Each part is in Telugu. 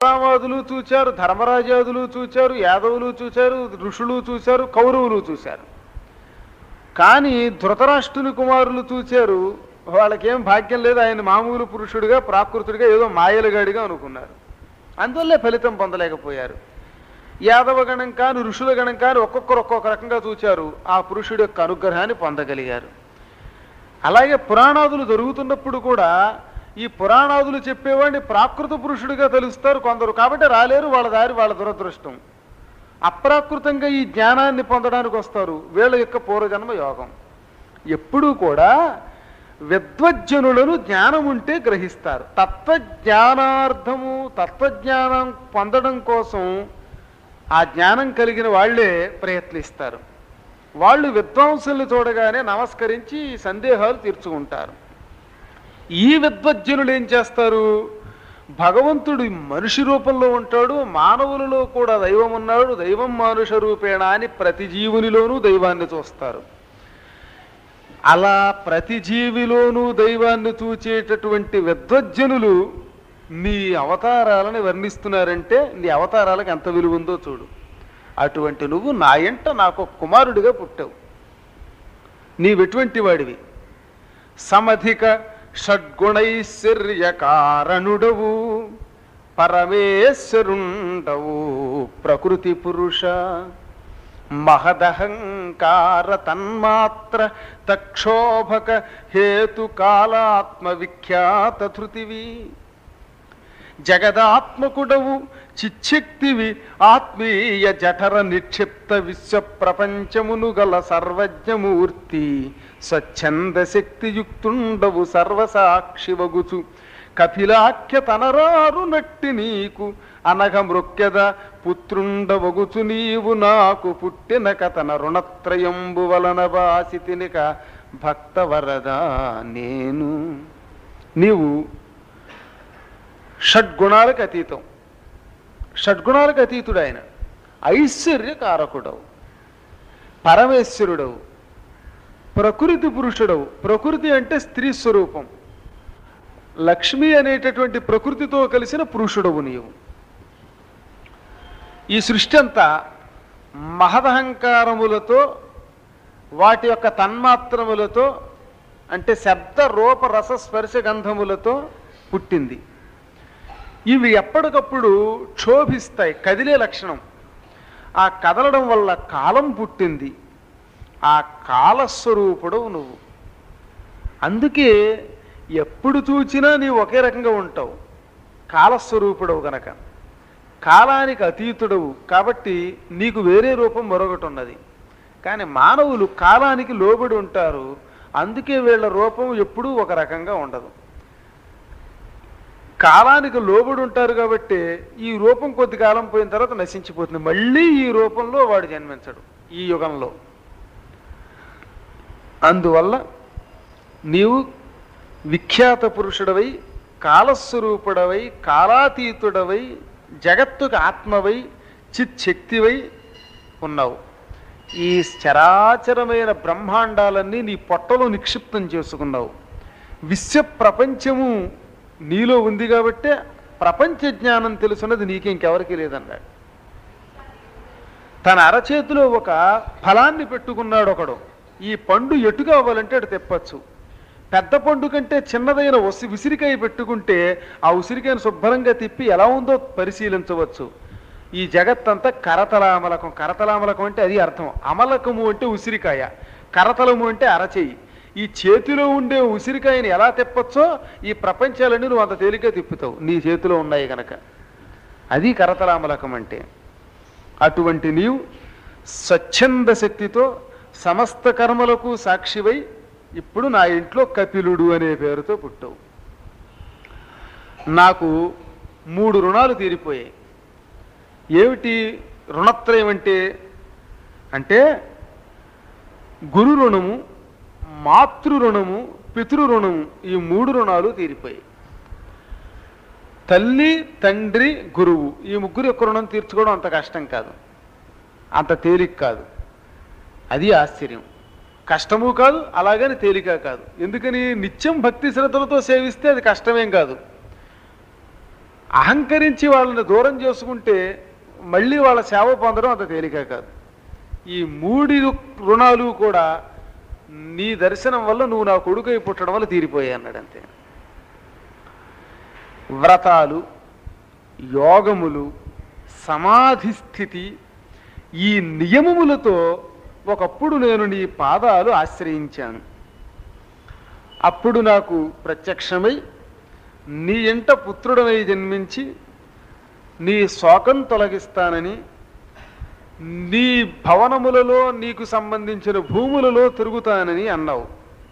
బలరామాదులు చూచారు ధర్మరాజాదులు చూచారు యాదవులు చూచారు ఋషులు చూశారు కౌరవులు చూశారు కానీ ధృతరాష్ట్రుని కుమారులు చూచారు వాళ్ళకేం భాగ్యం లేదు ఆయన మామూలు పురుషుడిగా ప్రాకృతుడిగా ఏదో మాయలుగాడిగా అనుకున్నారు అందువల్లే ఫలితం పొందలేకపోయారు యాదవ గణం కాని ఋషుల గణం కాని ఒక్కొక్కరు ఒక్కొక్క రకంగా చూచారు ఆ పురుషుడి యొక్క అనుగ్రహాన్ని పొందగలిగారు అలాగే పురాణాదులు జరుగుతున్నప్పుడు కూడా ఈ పురాణాదులు చెప్పేవాడిని ప్రాకృత పురుషుడిగా తెలుస్తారు కొందరు కాబట్టి రాలేరు వాళ్ళ దారి వాళ్ళ దురదృష్టం అప్రాకృతంగా ఈ జ్ఞానాన్ని పొందడానికి వస్తారు వీళ్ళ యొక్క పూర్వజన్మ యోగం ఎప్పుడూ కూడా విద్వజ్జనులను జ్ఞానం ఉంటే గ్రహిస్తారు తత్వజ్ఞానార్థము తత్వజ్ఞానం పొందడం కోసం ఆ జ్ఞానం కలిగిన వాళ్ళే ప్రయత్నిస్తారు వాళ్ళు విద్వాంసుల్ని చూడగానే నమస్కరించి సందేహాలు తీర్చుకుంటారు ఈ విద్వజ్జనులు ఏం చేస్తారు భగవంతుడు మనిషి రూపంలో ఉంటాడు మానవులలో కూడా దైవం ఉన్నాడు దైవం మానుష రూపేణ అని ప్రతి జీవునిలోనూ దైవాన్ని చూస్తారు అలా ప్రతి జీవిలోనూ దైవాన్ని చూచేటటువంటి విద్వజ్జనులు నీ అవతారాలని వర్ణిస్తున్నారంటే నీ అవతారాలకు ఎంత విలువ ఉందో చూడు అటువంటి నువ్వు నా ఎంట నాకు ఒక కుమారుడిగా పుట్టావు నీవెటువంటి వాడివి సమధిక షడ్గుణైశ్వర్య కారణుడవు పరమేశ్వరుండవు ప్రకృతి పురుష మహదహంకార తన్మాత్ర తక్షోభక హేతు కాలాత్మ విఖ్యాత ధృతివి జగదాత్మకుడవు చిచ్చక్తివి ఆత్మీయ జఠర నిక్షిప్త విశ్వ ప్రపంచమును గల సర్వజ్ఞమూర్తి స్వచ్ఛంద శక్తియుక్తుండవు సర్వసాక్షివగుచు కపిలాఖ్య తనరారు నట్టి నీకు అనగ మృక్యద పుత్రుండవగుచు నీవు నాకు పుట్టిన కథన రుణత్రయంబు వలన బాసితినిక భక్తవరదా నేను నీవు షడ్గుణాలకు అతీతం షడ్గుణాలకు అతీతుడు ఆయన ఐశ్వర్యకారకుడవు పరమేశ్వరుడవు ప్రకృతి పురుషుడవు ప్రకృతి అంటే స్త్రీ స్వరూపం లక్ష్మి అనేటటువంటి ప్రకృతితో కలిసిన పురుషుడవు నీవు ఈ సృష్టి అంతా మహదహంకారములతో వాటి యొక్క తన్మాత్రములతో అంటే శబ్ద రూప రస స్పర్శ గంధములతో పుట్టింది ఇవి ఎప్పటికప్పుడు క్షోభిస్తాయి కదిలే లక్షణం ఆ కదలడం వల్ల కాలం పుట్టింది ఆ కాలస్వరూపుడు నువ్వు అందుకే ఎప్పుడు చూచినా నీవు ఒకే రకంగా ఉంటావు కాలస్వరూపుడవు గనక కాలానికి అతీతుడవు కాబట్టి నీకు వేరే రూపం మరొకటి ఉన్నది కానీ మానవులు కాలానికి లోబడి ఉంటారు అందుకే వీళ్ళ రూపం ఎప్పుడూ ఒక రకంగా ఉండదు కాలానికి లోబడి ఉంటారు కాబట్టి ఈ రూపం కొద్ది కాలం పోయిన తర్వాత నశించిపోతుంది మళ్ళీ ఈ రూపంలో వాడు జన్మించడు ఈ యుగంలో అందువల్ల నీవు విఖ్యాత పురుషుడవై కాలస్వరూపుడవై కాలాతీతుడవై జగత్తుకు ఆత్మవై చిచ్చక్తివై ఉన్నావు ఈ చరాచరమైన బ్రహ్మాండాలన్నీ నీ పొట్టలో నిక్షిప్తం చేసుకున్నావు విశ్వ ప్రపంచము నీలో ఉంది కాబట్టే ప్రపంచ జ్ఞానం తెలుసున్నది నీకింకెవరికి లేదన్నాడు తన అరచేతిలో ఒక ఫలాన్ని పెట్టుకున్నాడు ఒకడు ఈ పండు ఎటు కావాలంటే అటు తెప్పచ్చు పెద్ద పండు కంటే చిన్నదైన ఉసి ఉసిరికాయ పెట్టుకుంటే ఆ ఉసిరికాయను శుభ్రంగా తిప్పి ఎలా ఉందో పరిశీలించవచ్చు ఈ జగత్తంతా కరతలామలకం కరతలామలకం అంటే అది అర్థం అమలకము అంటే ఉసిరికాయ కరతలము అంటే అరచేయి ఈ చేతిలో ఉండే ఉసిరికాయని ఎలా తిప్పచ్చో ఈ ప్రపంచాలన్నీ నువ్వు అంత తేలిగ్గా తిప్పుతావు నీ చేతిలో ఉన్నాయి గనక అది కరతలామలకం అంటే అటువంటి నీవు స్వచ్ఛంద శక్తితో సమస్త కర్మలకు సాక్షివై ఇప్పుడు నా ఇంట్లో కపిలుడు అనే పేరుతో పుట్టావు నాకు మూడు రుణాలు తీరిపోయాయి ఏమిటి రుణత్రయం అంటే అంటే గురు రుణము మాతృ రుణము పితృ రుణము ఈ మూడు రుణాలు తీరిపోయాయి తల్లి తండ్రి గురువు ఈ ముగ్గురు యొక్క రుణం తీర్చుకోవడం అంత కష్టం కాదు అంత తేలిక కాదు అది ఆశ్చర్యం కష్టము కాదు అలాగని తేలిక కాదు ఎందుకని నిత్యం భక్తి శ్రద్ధలతో సేవిస్తే అది కష్టమేం కాదు అహంకరించి వాళ్ళని దూరం చేసుకుంటే మళ్ళీ వాళ్ళ సేవ పొందడం అంత తేలిక కాదు ఈ మూడి రుణాలు కూడా నీ దర్శనం వల్ల నువ్వు నా కొడుకై పుట్టడం వల్ల తీరిపోయాయి అన్నాడు అంతే వ్రతాలు యోగములు సమాధి స్థితి ఈ నియమములతో ఒకప్పుడు నేను నీ పాదాలు ఆశ్రయించాను అప్పుడు నాకు ప్రత్యక్షమై నీ ఇంట పుత్రుడనై జన్మించి నీ శోకం తొలగిస్తానని నీ భవనములలో నీకు సంబంధించిన భూములలో తిరుగుతానని అన్నావు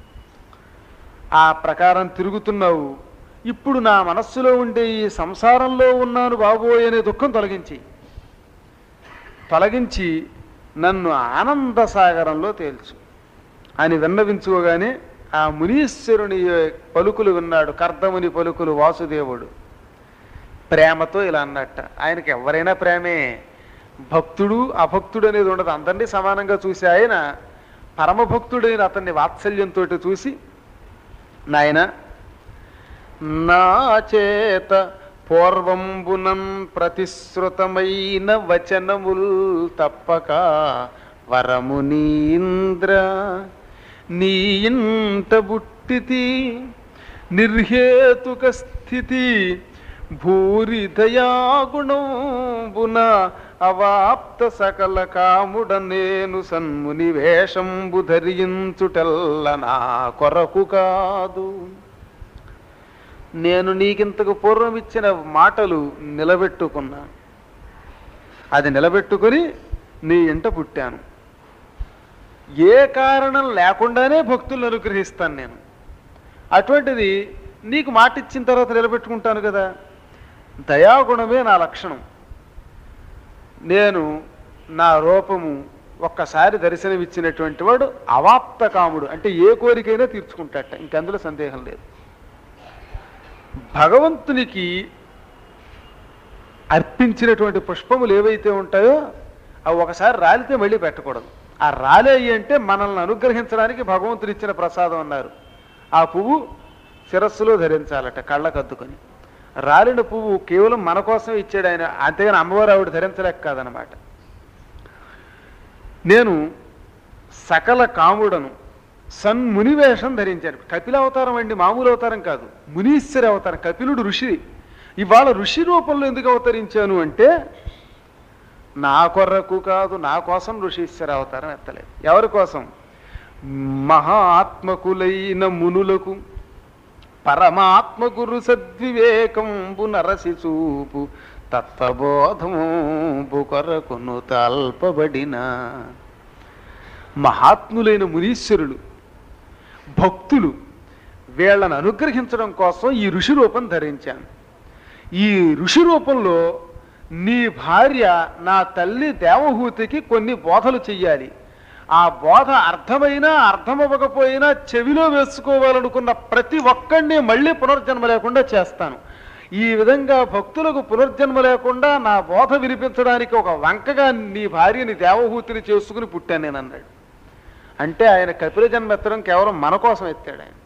ఆ ప్రకారం తిరుగుతున్నావు ఇప్పుడు నా మనస్సులో ఉండే ఈ సంసారంలో ఉన్నాను బాబోయ్ అనే దుఃఖం తొలగించి తొలగించి నన్ను ఆనంద సాగరంలో తేల్చు అని విన్నవించుకోగానే ఆ మునీశ్వరుని పలుకులు విన్నాడు కర్దముని పలుకులు వాసుదేవుడు ప్రేమతో ఇలా అన్నట్ట ఆయనకి ఎవరైనా ప్రేమే భక్తుడు అభక్తుడు అనేది ఉండదు అందరినీ సమానంగా చూసి ఆయన పరమభక్తుడైన అతన్ని వాత్సల్యంతో చూసి నాయన నా చేత పూర్వంబునం ప్రతిశ్రుతమైన వచనముల్ తప్పక వరమునీంద్ర నీ ఇంట బుట్టితి నిర్హేతుక స్థితి భూరి దయాగుణంబున అవాప్త సకల కాముడ నేను సన్ముని వేషంబు ధరించుటెల్ల నా కొరకు కాదు నేను నీకింతకు పూర్వం ఇచ్చిన మాటలు నిలబెట్టుకున్నా అది నిలబెట్టుకొని నీ ఇంట పుట్టాను ఏ కారణం లేకుండానే భక్తులను అనుగ్రహిస్తాను నేను అటువంటిది నీకు మాట ఇచ్చిన తర్వాత నిలబెట్టుకుంటాను కదా దయాగుణమే నా లక్షణం నేను నా రూపము ఒక్కసారి దర్శనమిచ్చినటువంటి వాడు అవాప్త కాముడు అంటే ఏ కోరికైనా తీర్చుకుంటాట ఇంకందులో సందేహం లేదు భగవంతునికి అర్పించినటువంటి పుష్పములు ఏవైతే ఉంటాయో అవి ఒకసారి రాలితే మళ్ళీ పెట్టకూడదు ఆ రాలేయి అంటే మనల్ని అనుగ్రహించడానికి భగవంతుడు ఇచ్చిన ప్రసాదం అన్నారు ఆ పువ్వు శిరస్సులో ధరించాలట కళ్ళకద్దుకొని రాలిన పువ్వు కేవలం మన కోసం ఇచ్చాడు ఆయన అంతేగాని అమ్మవారు ఆవిడ ధరించలేక కాదనమాట నేను సకల కాముడను సన్ముని వేషం ధరించాను కపిల అవతారం అండి మామూలు అవతారం కాదు మునీశ్వరి అవతారం కపిలుడు ఋషి ఇవాళ ఋషి రూపంలో ఎందుకు అవతరించాను అంటే నా కొరకు కాదు నా కోసం ఋషీశ్వర అవతారం ఎత్తలేదు ఎవరి కోసం మహాత్మకులైన మునులకు పరమాత్మ గురు సద్వివేకంబు నరసి చూపు తత్వబోధము కొరకును తల్పబడిన మహాత్ములైన మునీశ్వరులు భక్తులు వీళ్ళని అనుగ్రహించడం కోసం ఈ ఋషి రూపం ధరించాను ఈ ఋషి రూపంలో నీ భార్య నా తల్లి దేవహూతికి కొన్ని బోధలు చెయ్యాలి ఆ బోధ అర్థమైనా అర్థమవ్వకపోయినా చెవిలో వేసుకోవాలనుకున్న ప్రతి ఒక్కడిని మళ్ళీ పునర్జన్మ లేకుండా చేస్తాను ఈ విధంగా భక్తులకు పునర్జన్మ లేకుండా నా బోధ వినిపించడానికి ఒక వంకగా నీ భార్యని దేవహూతిని చేసుకుని పుట్టాను నేను అన్నాడు అంటే ఆయన కపిల జన్మ ఎత్తడం కేవలం మన కోసం ఎత్తాడు ఆయన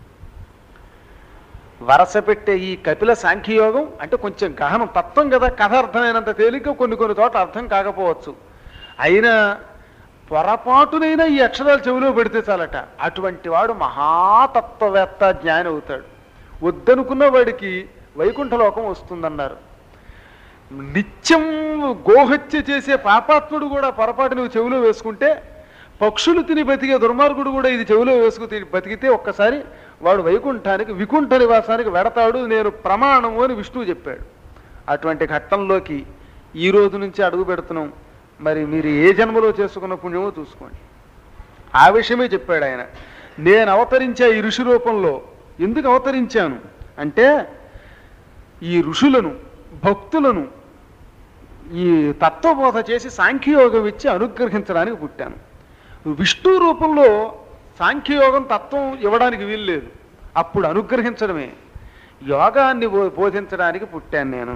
వరస పెట్టే ఈ కపిల సాంఖ్యయోగం అంటే కొంచెం గహనం తత్వం కదా కథ అర్థమైనంత తేలిక కొన్ని కొన్ని చోట్ల అర్థం కాకపోవచ్చు అయినా పొరపాటునైనా ఈ అక్షరాలు చెవిలో పెడితే చాలట అటువంటి వాడు మహాతత్వవేత్త జ్ఞాని అవుతాడు వద్దనుకున్న వాడికి వైకుంఠలోకం వస్తుందన్నారు నిత్యం గోహత్య చేసే పాపాత్ముడు కూడా పొరపాటు నువ్వు చెవిలో వేసుకుంటే పక్షులు తిని బతికే దుర్మార్గుడు కూడా ఇది చెవిలో వేసుకు తిని బతికితే ఒక్కసారి వాడు వైకుంఠానికి వికుంఠ నివాసానికి వెడతాడు నేను ప్రమాణము అని విష్ణువు చెప్పాడు అటువంటి ఘట్టంలోకి ఈ రోజు నుంచి అడుగు పెడుతున్నాం మరి మీరు ఏ జన్మలో చేసుకున్న పుణ్యమో చూసుకోండి ఆ విషయమే చెప్పాడు ఆయన నేను అవతరించే ఈ ఋషి రూపంలో ఎందుకు అవతరించాను అంటే ఈ ఋషులను భక్తులను ఈ తత్వబోధ చేసి సాంఖ్యయోగం ఇచ్చి అనుగ్రహించడానికి పుట్టాను విష్ణు రూపంలో సాంఖ్యయోగం తత్వం ఇవ్వడానికి వీల్లేదు అప్పుడు అనుగ్రహించడమే యోగాన్ని బో- బోధించడానికి పుట్టాను నేను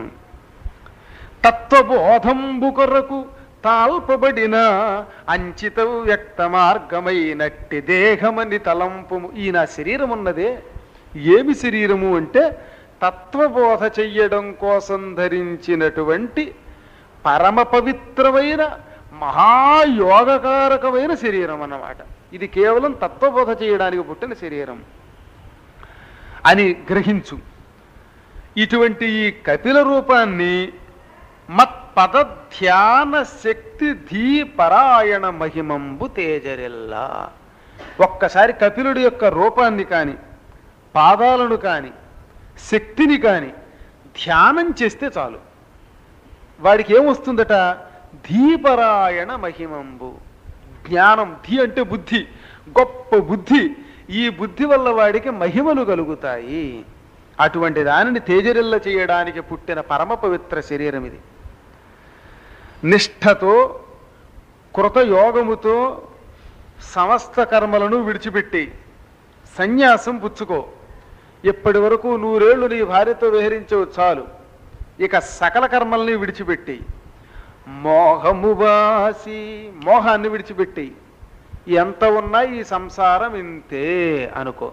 తత్వబోధంబు కొరకు తాల్పబడిన అంచిత వ్యక్త మార్గమైనట్టి దేహమని తలంపు ఈ నా శరీరం ఉన్నదే ఏమి శరీరము అంటే తత్వబోధ చెయ్యడం కోసం ధరించినటువంటి పరమ పవిత్రమైన మహాయోగకారకమైన శరీరం అన్నమాట ఇది కేవలం తత్వబోధ చేయడానికి పుట్టిన శరీరం అని గ్రహించు ఇటువంటి ఈ కపిల రూపాన్ని మత్పద ధ్యాన శక్తి ధీ పరాయణ మహిమంబు తేజరిల్లా ఒక్కసారి కపిలుడి యొక్క రూపాన్ని కాని పాదాలను కాని శక్తిని కాని ధ్యానం చేస్తే చాలు వాడికి ఏమొస్తుందట ధీపరాయణ మహిమంబు జ్ఞానం ధీ అంటే బుద్ధి గొప్ప బుద్ధి ఈ బుద్ధి వల్ల వాడికి మహిమలు కలుగుతాయి అటువంటి దానిని తేజరిల్ల చేయడానికి పుట్టిన పరమ పవిత్ర శరీరం ఇది నిష్ఠతో కృతయోగముతో సమస్త కర్మలను విడిచిపెట్టి సన్యాసం పుచ్చుకో ఇప్పటి వరకు నూరేళ్లు నీ భార్యతో విహరించవు చాలు ఇక సకల కర్మల్ని విడిచిపెట్టి మోహము బాసి మోహాన్ని విడిచిపెట్టి ఎంత ఉన్నా ఈ సంసారం ఇంతే అనుకో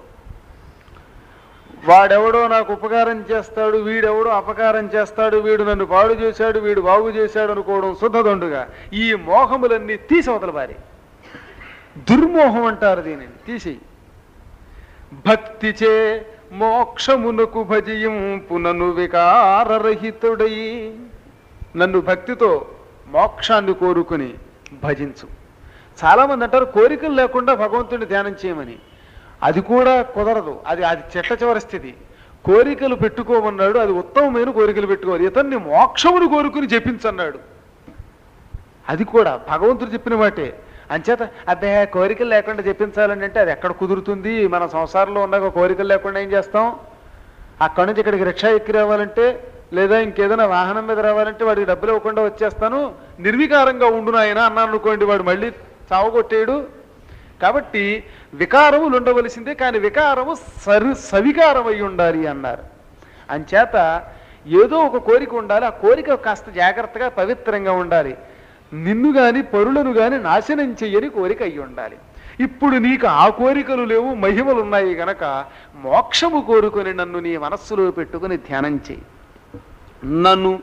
వాడెవడో నాకు ఉపకారం చేస్తాడు వీడెవడో అపకారం చేస్తాడు వీడు నన్ను పాడు చేశాడు వీడు బాగు చేశాడు అనుకోవడం శుద్ధదొండుగా ఈ మోహములన్నీ తీసవతల వారి దుర్మోహం అంటారు దీనిని తీసేయి భక్తిచే మోక్షమునకు భజియం పునను వికారరహితుడై నన్ను భక్తితో మోక్షాన్ని కోరుకుని భజించు చాలామంది అంటారు కోరికలు లేకుండా భగవంతుడిని ధ్యానం చేయమని అది కూడా కుదరదు అది అది చెట్ట చివరి స్థితి కోరికలు పెట్టుకోమన్నాడు అది ఉత్తమమైన కోరికలు పెట్టుకోవాలి ఇతన్ని మోక్షమును కోరుకుని జపించన్నాడు అది కూడా భగవంతుడు చెప్పిన మాటే అంచేత అబ్బే కోరికలు లేకుండా చెప్పించాలని అంటే అది ఎక్కడ కుదురుతుంది మన సంసారంలో ఉన్నాక కోరికలు లేకుండా ఏం చేస్తాం అక్కడి నుంచి ఇక్కడికి రిక్షా ఎక్కి రావాలంటే లేదా ఇంకేదైనా వాహనం మీద రావాలంటే వాడికి డబ్బులు ఇవ్వకుండా వచ్చేస్తాను నిర్వికారంగా ఉండు నాయన అన్నాను అనుకోండి వాడు మళ్ళీ చావగొట్టేడు కాబట్టి వికారములు ఉండవలసిందే కానీ వికారము సరి సవికారం అయి ఉండాలి అన్నారు అంచేత ఏదో ఒక కోరిక ఉండాలి ఆ కోరిక కాస్త జాగ్రత్తగా పవిత్రంగా ఉండాలి నిన్ను గాని పరులను గాని నాశనం చెయ్యని కోరిక అయి ఉండాలి ఇప్పుడు నీకు ఆ కోరికలు లేవు మహిమలు ఉన్నాయి గనక మోక్షము కోరుకొని నన్ను నీ మనస్సులో పెట్టుకుని ధ్యానం చెయ్యి నన్ను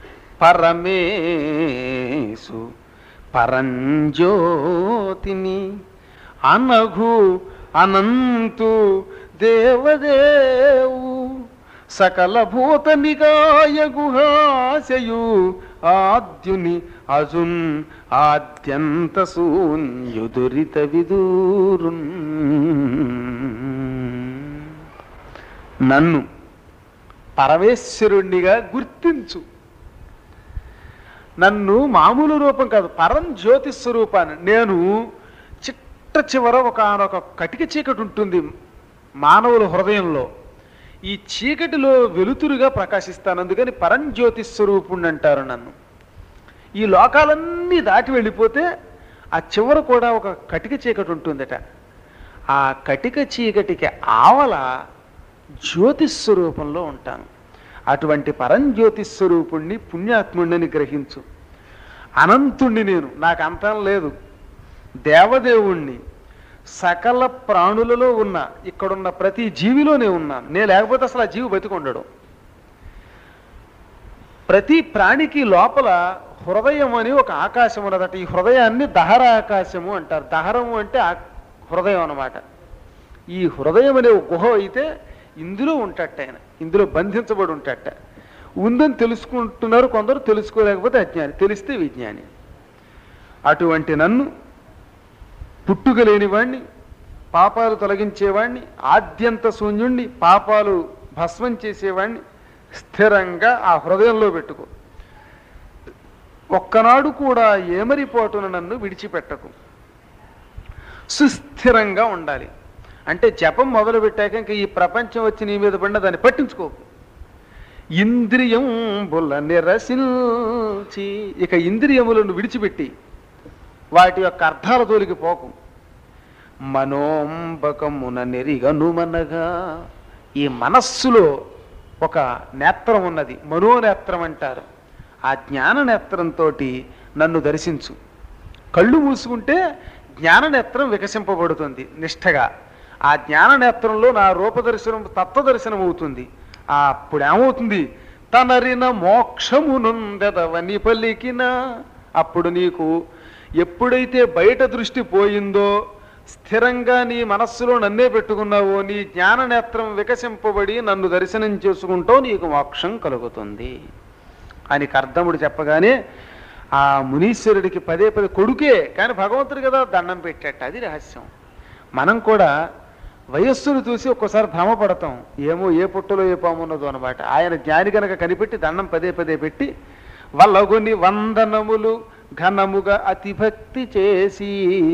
పరమేశు పరంజ్యోతిని అనఘు అనంతు దేవదేవు సకల భూత నికాయ గుహాశయు ఆద్యుని అజున్ ఆద్యంత శూన్యుదురిత విదూరున్ నన్ను పరమేశ్వరుణ్ణిగా గుర్తించు నన్ను మామూలు రూపం కాదు పరం జ్యోతి స్వరూపాన్ని నేను చిట్ట చివర ఒక కటిక చీకటి ఉంటుంది మానవుల హృదయంలో ఈ చీకటిలో వెలుతురుగా ప్రకాశిస్తాను అందుకని పరంజ్యోతి స్వరూపుణ్ణి అంటారు నన్ను ఈ లోకాలన్నీ దాటి వెళ్ళిపోతే ఆ చివర కూడా ఒక కటిక చీకటి ఉంటుందట ఆ కటిక చీకటికి ఆవల జ్యోతిస్వరూపంలో ఉంటాను అటువంటి పరంజ్యోతిస్వరూపుణ్ణి పుణ్యాత్ముడిని గ్రహించు అనంతుణ్ణి నేను నాకు అంతం లేదు దేవదేవుణ్ణి సకల ప్రాణులలో ఉన్న ఇక్కడున్న ప్రతి జీవిలోనే ఉన్నాను నేను లేకపోతే అసలు ఆ జీవి బతికొండడు ప్రతి ప్రాణికి లోపల హృదయం అని ఒక ఆకాశం ఉన్నదట ఈ హృదయాన్ని దహర ఆకాశము అంటారు దహరము అంటే ఆ హృదయం అన్నమాట ఈ హృదయం అనే ఒక గుహ అయితే ఇందులో ఉంటట ఆయన ఇందులో బంధించబడి ఉంటట ఉందని తెలుసుకుంటున్నారు కొందరు తెలుసుకోలేకపోతే అజ్ఞాని తెలిస్తే విజ్ఞాని అటువంటి నన్ను పుట్టుక లేనివాణ్ణి పాపాలు తొలగించేవాణ్ణి ఆద్యంత శూన్యుణ్ణి పాపాలు భస్మం చేసేవాణ్ణి స్థిరంగా ఆ హృదయంలో పెట్టుకో ఒక్కనాడు కూడా ఏమరిపోటున నన్ను విడిచిపెట్టకు సుస్థిరంగా ఉండాలి అంటే జపం మొదలు పెట్టాక ఇంక ఈ ప్రపంచం వచ్చి నీ మీద పడిన దాన్ని పట్టించుకోకు ఇంద్రియం బుల్ల నిరసించి ఇక ఇంద్రియములను విడిచిపెట్టి వాటి యొక్క అర్థాల తోలికి పోకు మనోంబకమున నెరిగనుమనగా ఈ మనస్సులో ఒక నేత్రం ఉన్నది మనోనేత్రం అంటారు ఆ జ్ఞాన నేత్రంతో నన్ను దర్శించు కళ్ళు మూసుకుంటే జ్ఞాన నేత్రం వికసింపబడుతుంది నిష్ఠగా ఆ జ్ఞాన నేత్రంలో నా రూపదర్శనం తత్వదర్శనం అవుతుంది ఆ అప్పుడు ఏమవుతుంది తనరిన మోక్షమునుందెదవని పలికిన అప్పుడు నీకు ఎప్పుడైతే బయట దృష్టి పోయిందో స్థిరంగా నీ మనస్సులో నన్నే పెట్టుకున్నావో నీ జ్ఞాన నేత్రం వికసింపబడి నన్ను దర్శనం చేసుకుంటూ నీకు మోక్షం కలుగుతుంది అని కర్దముడు చెప్పగానే ఆ మునీశ్వరుడికి పదే పదే కొడుకే కానీ భగవంతుడు కదా దండం పెట్టాట అది రహస్యం మనం కూడా వయస్సును చూసి ఒక్కోసారి భ్రమపడతాం ఏమో ఏ పుట్టలో ఏ పాము ఉన్నదో అనమాట ఆయన జ్ఞాని గనక కనిపెట్టి దండం పదే పదే పెట్టి వల్లగొని వందనములు ఘనముగా అతిభక్తి చేసి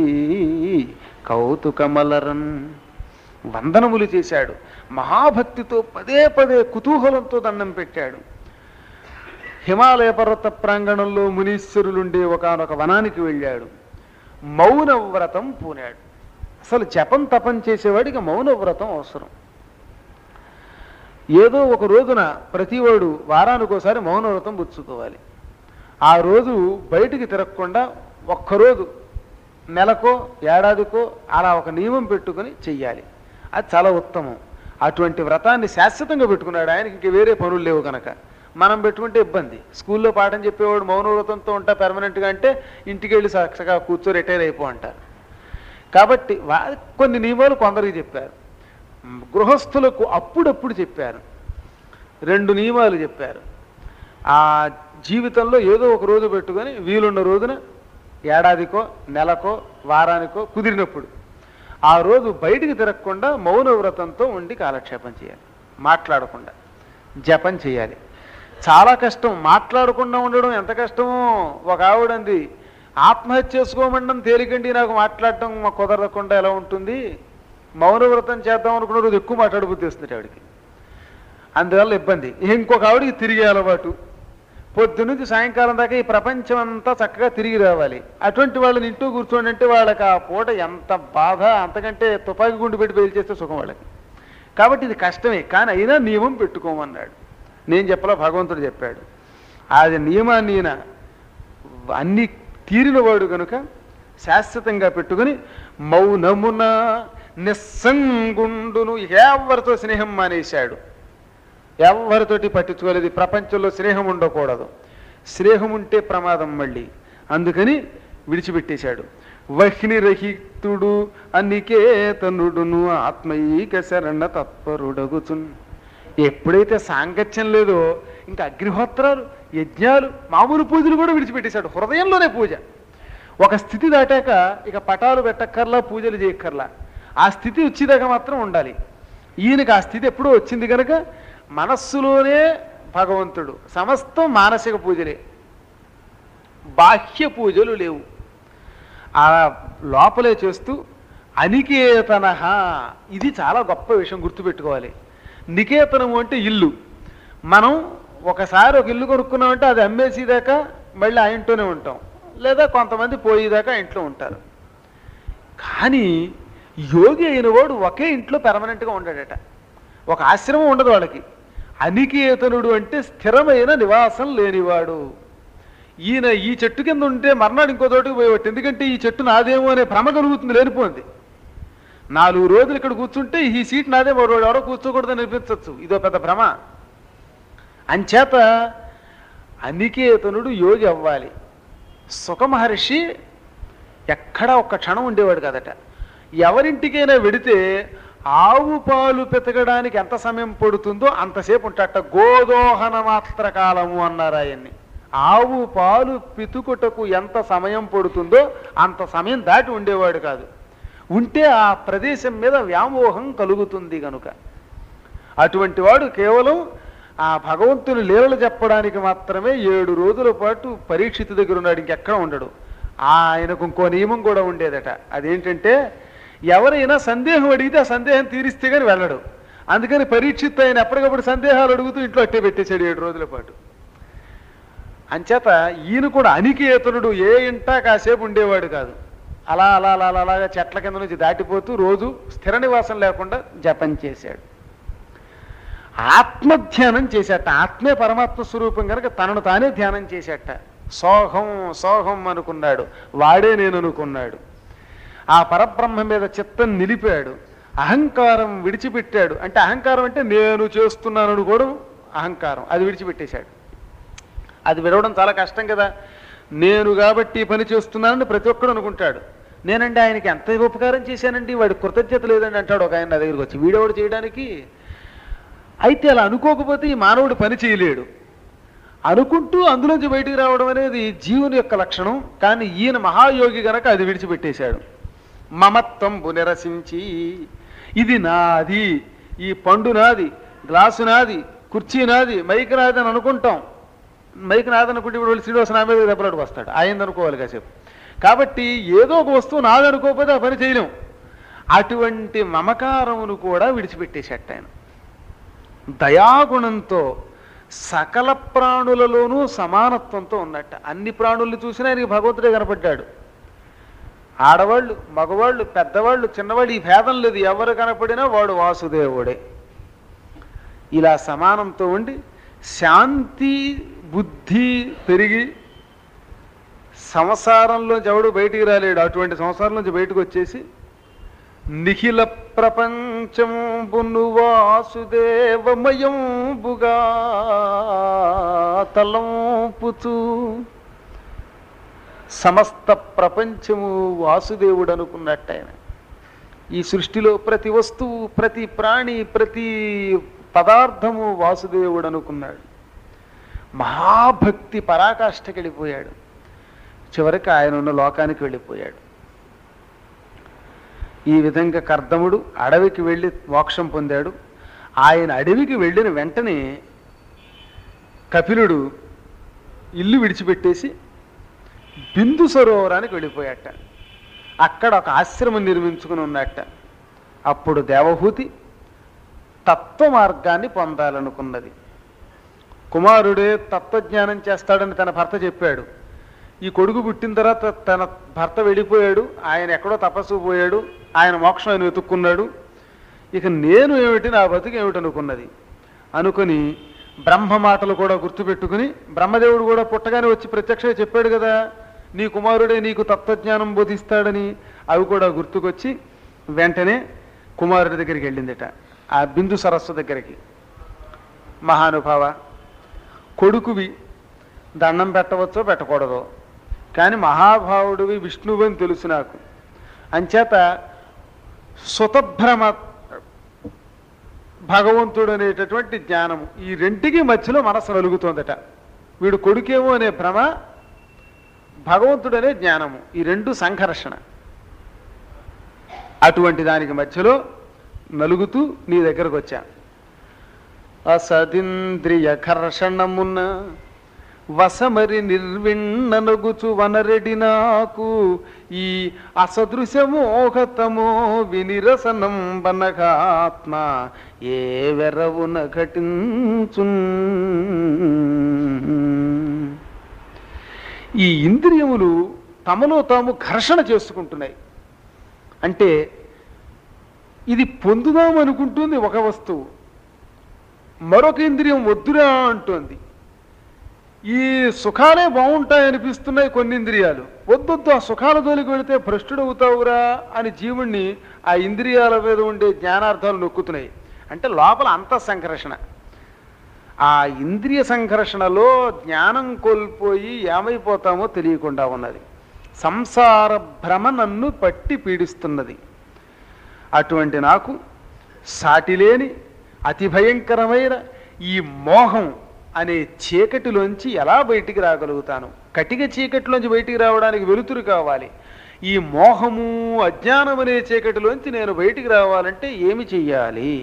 కౌతుకమలరన్ వందనములు చేశాడు మహాభక్తితో పదే పదే కుతూహలంతో దండం పెట్టాడు హిమాలయ పర్వత ప్రాంగణంలో మునీశ్వరులుండే ఒకనొక వనానికి వెళ్ళాడు మౌన వ్రతం పూనాడు అసలు జపం తపం చేసేవాడికి మౌన వ్రతం అవసరం ఏదో ఒక రోజున ప్రతివాడు వారానికి ఒకసారి మౌన వ్రతం పుచ్చుకోవాలి ఆ రోజు బయటికి తిరగకుండా ఒక్కరోజు నెలకో ఏడాదికో అలా ఒక నియమం పెట్టుకొని చెయ్యాలి అది చాలా ఉత్తమం అటువంటి వ్రతాన్ని శాశ్వతంగా పెట్టుకున్నాడు ఆయనకి ఇంక వేరే పనులు లేవు కనుక మనం పెట్టుకుంటే ఇబ్బంది స్కూల్లో పాఠం చెప్పేవాడు మౌన వ్రతంతో ఉంటా పెర్మనెంట్గా అంటే ఇంటికి వెళ్ళి చక్కగా కూర్చో రిటైర్ అయిపో అంటారు కాబట్టి వా- కొన్ని నియమాలు కొందరికి చెప్పారు గృహస్థులకు అప్పుడప్పుడు చెప్పారు రెండు నియమాలు చెప్పారు ఆ జీవితంలో ఏదో ఒక రోజు పెట్టుకొని వీలున్న రోజున ఏడాదికో నెలకో వారానికో కుదిరినప్పుడు ఆ రోజు బయటికి తిరగకుండా మౌన వ్రతంతో ఉండి కాలక్షేపం చేయాలి మాట్లాడకుండా జపం చేయాలి చాలా కష్టం మాట్లాడకుండా ఉండడం ఎంత కష్టమో ఒక ఆవిడంది ఆత్మహత్య చేసుకోమండం తేలికండి నాకు మాట్లాడటం మా కుదరకుండా ఎలా ఉంటుంది మౌన వ్రతం చేద్దాం అనుకున్న రోజు ఎక్కువ మాట్లాడబుద్ధి వస్తుంది ఆవిడకి అందువల్ల ఇబ్బంది ఇంకొక ఆవిడకి తిరిగే అలవాటు పొద్దు నుంచి సాయంకాలం దాకా ఈ ప్రపంచం అంతా చక్కగా తిరిగి రావాలి అటువంటి వాళ్ళని ఇంటూ కూర్చోండి అంటే వాళ్ళకి ఆ పూట ఎంత బాధ అంతకంటే తుపాకీ గుండు పెట్టి బయలు చేస్తే సుఖం వాళ్ళకి కాబట్టి ఇది కష్టమే కానీ అయినా నియమం పెట్టుకోమన్నాడు నేను చెప్పలా భగవంతుడు చెప్పాడు అది నియమాన్ని ఈయన అన్ని తీరినవాడు కనుక శాశ్వతంగా పెట్టుకుని మౌనమున నిస్సంగుండును ఎవరితో స్నేహం మానేశాడు ఎవరితోటి పట్టించుకోలేదు ఈ ప్రపంచంలో స్నేహం ఉండకూడదు స్నేహం ఉంటే ప్రమాదం మళ్ళీ అందుకని విడిచిపెట్టేశాడు వహ్ని రహితుడు అనికేతనుడును ఆత్మీక శరణ తత్పరుడగుచున్ ఎప్పుడైతే సాంగత్యం లేదో ఇంకా అగ్నిహోత్రాలు యజ్ఞాలు మామూలు పూజలు కూడా విడిచిపెట్టేశాడు హృదయంలోనే పూజ ఒక స్థితి దాటాక ఇక పటాలు పెట్టక్కర్లా పూజలు చేయక్కర్లా ఆ స్థితి వచ్చేదాకా మాత్రం ఉండాలి ఈయనకి ఆ స్థితి ఎప్పుడూ వచ్చింది కనుక మనస్సులోనే భగవంతుడు సమస్తం మానసిక పూజలే బాహ్య పూజలు లేవు ఆ లోపలే చేస్తూ అనికేతన ఇది చాలా గొప్ప విషయం గుర్తుపెట్టుకోవాలి నికేతనము అంటే ఇల్లు మనం ఒకసారి ఒక ఇల్లు కొనుక్కున్నామంటే అది అమ్మేసేదాకా మళ్ళీ ఆ ఇంట్లోనే ఉంటాం లేదా కొంతమంది పోయేదాకా ఇంట్లో ఉంటారు కానీ యోగి అయిన వాడు ఒకే ఇంట్లో పెర్మనెంట్గా ఉంటాడట ఒక ఆశ్రమం ఉండదు వాళ్ళకి అనికేతనుడు అంటే స్థిరమైన నివాసం లేనివాడు ఈయన ఈ చెట్టు కింద ఉంటే మర్నాడు ఇంకో చోటుకు పోయేవాడు ఎందుకంటే ఈ చెట్టు నాదేమో అనే భ్రమ కలుగుతుంది లేనిపోయింది నాలుగు రోజులు ఇక్కడ కూర్చుంటే ఈ సీట్ నాదే మరో ఎవరో కూర్చోకూడదని అనిపించవచ్చు ఇదో పెద్ద భ్రమ అంచేత అనికేతనుడు యోగి అవ్వాలి సుఖమహర్షి ఎక్కడా ఒక్క క్షణం ఉండేవాడు కదట ఎవరింటికైనా వెడితే ఆవు పాలు పెతకడానికి ఎంత సమయం పడుతుందో అంతసేపు ఉంటాట గోదోహన మాత్ర కాలము అన్నారు ఆయన్ని ఆవు పాలు పితుకుటకు ఎంత సమయం పడుతుందో అంత సమయం దాటి ఉండేవాడు కాదు ఉంటే ఆ ప్రదేశం మీద వ్యామోహం కలుగుతుంది గనుక అటువంటి వాడు కేవలం ఆ భగవంతుని లీలలు చెప్పడానికి మాత్రమే ఏడు రోజుల పాటు పరీక్షితు దగ్గర ఉన్నాడు ఇంకెక్కడ ఉండడు ఆయనకు ఇంకో నియమం కూడా ఉండేదట అదేంటంటే ఎవరైనా సందేహం అడిగితే ఆ సందేహం తీరిస్తే కానీ వెళ్ళడు అందుకని పరీక్షిత్ ఆయన ఎప్పటికప్పుడు సందేహాలు అడుగుతూ ఇంట్లో అట్టే పెట్టేశాడు ఏడు రోజుల పాటు అంచేత ఈయన కూడా అనికేతనుడు ఏ ఇంటా కాసేపు ఉండేవాడు కాదు అలా అలా అలా అలా అలాగా చెట్ల కింద నుంచి దాటిపోతూ రోజు స్థిర నివాసం లేకుండా జపం చేశాడు ఆత్మధ్యానం చేశాట ఆత్మే పరమాత్మ స్వరూపం కనుక తనను తానే ధ్యానం చేశాట సోహం సోహం అనుకున్నాడు వాడే నేను అనుకున్నాడు ఆ పరబ్రహ్మ మీద చిత్తం నిలిపాడు అహంకారం విడిచిపెట్టాడు అంటే అహంకారం అంటే నేను చేస్తున్నాను అనుకోవడం అహంకారం అది విడిచిపెట్టేశాడు అది విడవడం చాలా కష్టం కదా నేను కాబట్టి ఈ పని చేస్తున్నానని ప్రతి ఒక్కడు అనుకుంటాడు నేనండి ఆయనకి ఎంత ఉపకారం చేశానండి వాడి కృతజ్ఞత లేదండి అంటాడు ఒక ఆయన నా దగ్గరికి వచ్చి వీడెవడు చేయడానికి అయితే అలా అనుకోకపోతే ఈ మానవుడు పని చేయలేడు అనుకుంటూ అందులోంచి బయటికి రావడం అనేది జీవుని యొక్క లక్షణం కానీ ఈయన మహాయోగి గనక అది విడిచిపెట్టేశాడు మమత్వంబు నిరసించి ఇది నాది ఈ పండు నాది గ్లాసు నాది కుర్చీ నాది మైక్ నాది అని అనుకుంటాం మైక్ నాది అనుకుంటే ఇప్పుడు వాళ్ళు శ్రీనివాస నా మీద దెబ్బలాడుకు వస్తాడు ఆయన అనుకోవాలి కాసేపు కాబట్టి ఏదో ఒక వస్తువు నాది అనుకోకపోతే ఆ పని చేయలేం అటువంటి మమకారమును కూడా విడిచిపెట్టేశాట ఆయన దయాగుణంతో సకల ప్రాణులలోనూ సమానత్వంతో ఉన్నట్ట అన్ని ప్రాణుల్ని చూసినా ఆయనకి భగవంతుడే కనపడ్డాడు ఆడవాళ్ళు మగవాళ్ళు పెద్దవాళ్ళు చిన్నవాళ్ళు ఈ భేదం లేదు ఎవరు కనపడినా వాడు వాసుదేవుడే ఇలా సమానంతో ఉండి శాంతి బుద్ధి పెరిగి సంసారంలోంచి ఎవడు బయటికి రాలేడు అటువంటి సంసారంలోంచి బయటకు వచ్చేసి నిఖిల ప్రపంచము బున్ను వాసుదేవమయంబుగా తలంపుతూ సమస్త ప్రపంచము వాసుదేవుడు అనుకున్నట్టు ఆయన ఈ సృష్టిలో ప్రతి వస్తువు ప్రతి ప్రాణి ప్రతి పదార్థము వాసుదేవుడు అనుకున్నాడు మహాభక్తి పరాకాష్ఠకి వెళ్ళిపోయాడు చివరికి ఆయన ఉన్న లోకానికి వెళ్ళిపోయాడు ఈ విధంగా కర్దముడు అడవికి వెళ్ళి మోక్షం పొందాడు ఆయన అడవికి వెళ్ళిన వెంటనే కపిలుడు ఇల్లు విడిచిపెట్టేసి బిందు సరోవరానికి వెళ్ళిపోయాట అక్కడ ఒక ఆశ్రమం నిర్మించుకుని ఉన్నట్ట అప్పుడు దేవహూతి తత్వ మార్గాన్ని పొందాలనుకున్నది కుమారుడే తత్వజ్ఞానం చేస్తాడని తన భర్త చెప్పాడు ఈ కొడుకు పుట్టిన తర్వాత తన భర్త వెళ్ళిపోయాడు ఆయన ఎక్కడో తపస్సు పోయాడు ఆయన మోక్షం ఆయన వెతుక్కున్నాడు ఇక నేను ఏమిటి నా బతుకు ఏమిటి అనుకున్నది అనుకుని బ్రహ్మ మాటలు కూడా గుర్తుపెట్టుకుని బ్రహ్మదేవుడు కూడా పుట్టగానే వచ్చి ప్రత్యక్షంగా చెప్పాడు కదా నీ కుమారుడే నీకు తత్వజ్ఞానం బోధిస్తాడని అవి కూడా గుర్తుకొచ్చి వెంటనే కుమారుడి దగ్గరికి వెళ్ళిందిట ఆ బిందు సరస్సు దగ్గరికి మహానుభావ కొడుకువి దండం పెట్టవచ్చో పెట్టకూడదో కానీ మహాభావుడివి విష్ణువు అని తెలుసు నాకు అంచేత సుతభ్రమ భగవంతుడు అనేటటువంటి జ్ఞానము ఈ రెంటికి మధ్యలో మనస్సు వెలుగుతోందట వీడు కొడుకేమో అనే భ్రమ భగవంతుడు అనే జ్ఞానము ఈ రెండు సంఘర్షణ అటువంటి దానికి మధ్యలో నలుగుతూ నీ దగ్గరకు వచ్చా అసదింద్రియ ఘర్షణమున్న వసమరి నిర్విణనగుచు వనరెడి నాకు ఈ అసదృశ మోహతమో వినిరసనం బనగాత్మ ఏ వెరవున ఘటించున్ ఈ ఇంద్రియములు తమలో తాము ఘర్షణ చేసుకుంటున్నాయి అంటే ఇది పొందుదాం అనుకుంటుంది ఒక వస్తువు మరొక ఇంద్రియం వద్దురా అంటోంది ఈ సుఖాలే బాగుంటాయి అనిపిస్తున్నాయి కొన్ని ఇంద్రియాలు వద్దొద్దు ఆ సుఖాల జోలికి వెళితే భ్రష్టుడు అవుతావురా అని జీవుణ్ణి ఆ ఇంద్రియాల మీద ఉండే జ్ఞానార్థాలు నొక్కుతున్నాయి అంటే లోపల అంత సంఘర్షణ ఆ ఇంద్రియ సంఘర్షణలో జ్ఞానం కోల్పోయి ఏమైపోతామో తెలియకుండా ఉన్నది సంసార భ్రమ నన్ను పట్టి పీడిస్తున్నది అటువంటి నాకు సాటిలేని అతి భయంకరమైన ఈ మోహం అనే చీకటిలోంచి ఎలా బయటికి రాగలుగుతాను కటిక చీకటిలోంచి బయటికి రావడానికి వెలుతురు కావాలి ఈ మోహము అజ్ఞానం అనే చీకటిలోంచి నేను బయటికి రావాలంటే ఏమి చెయ్యాలి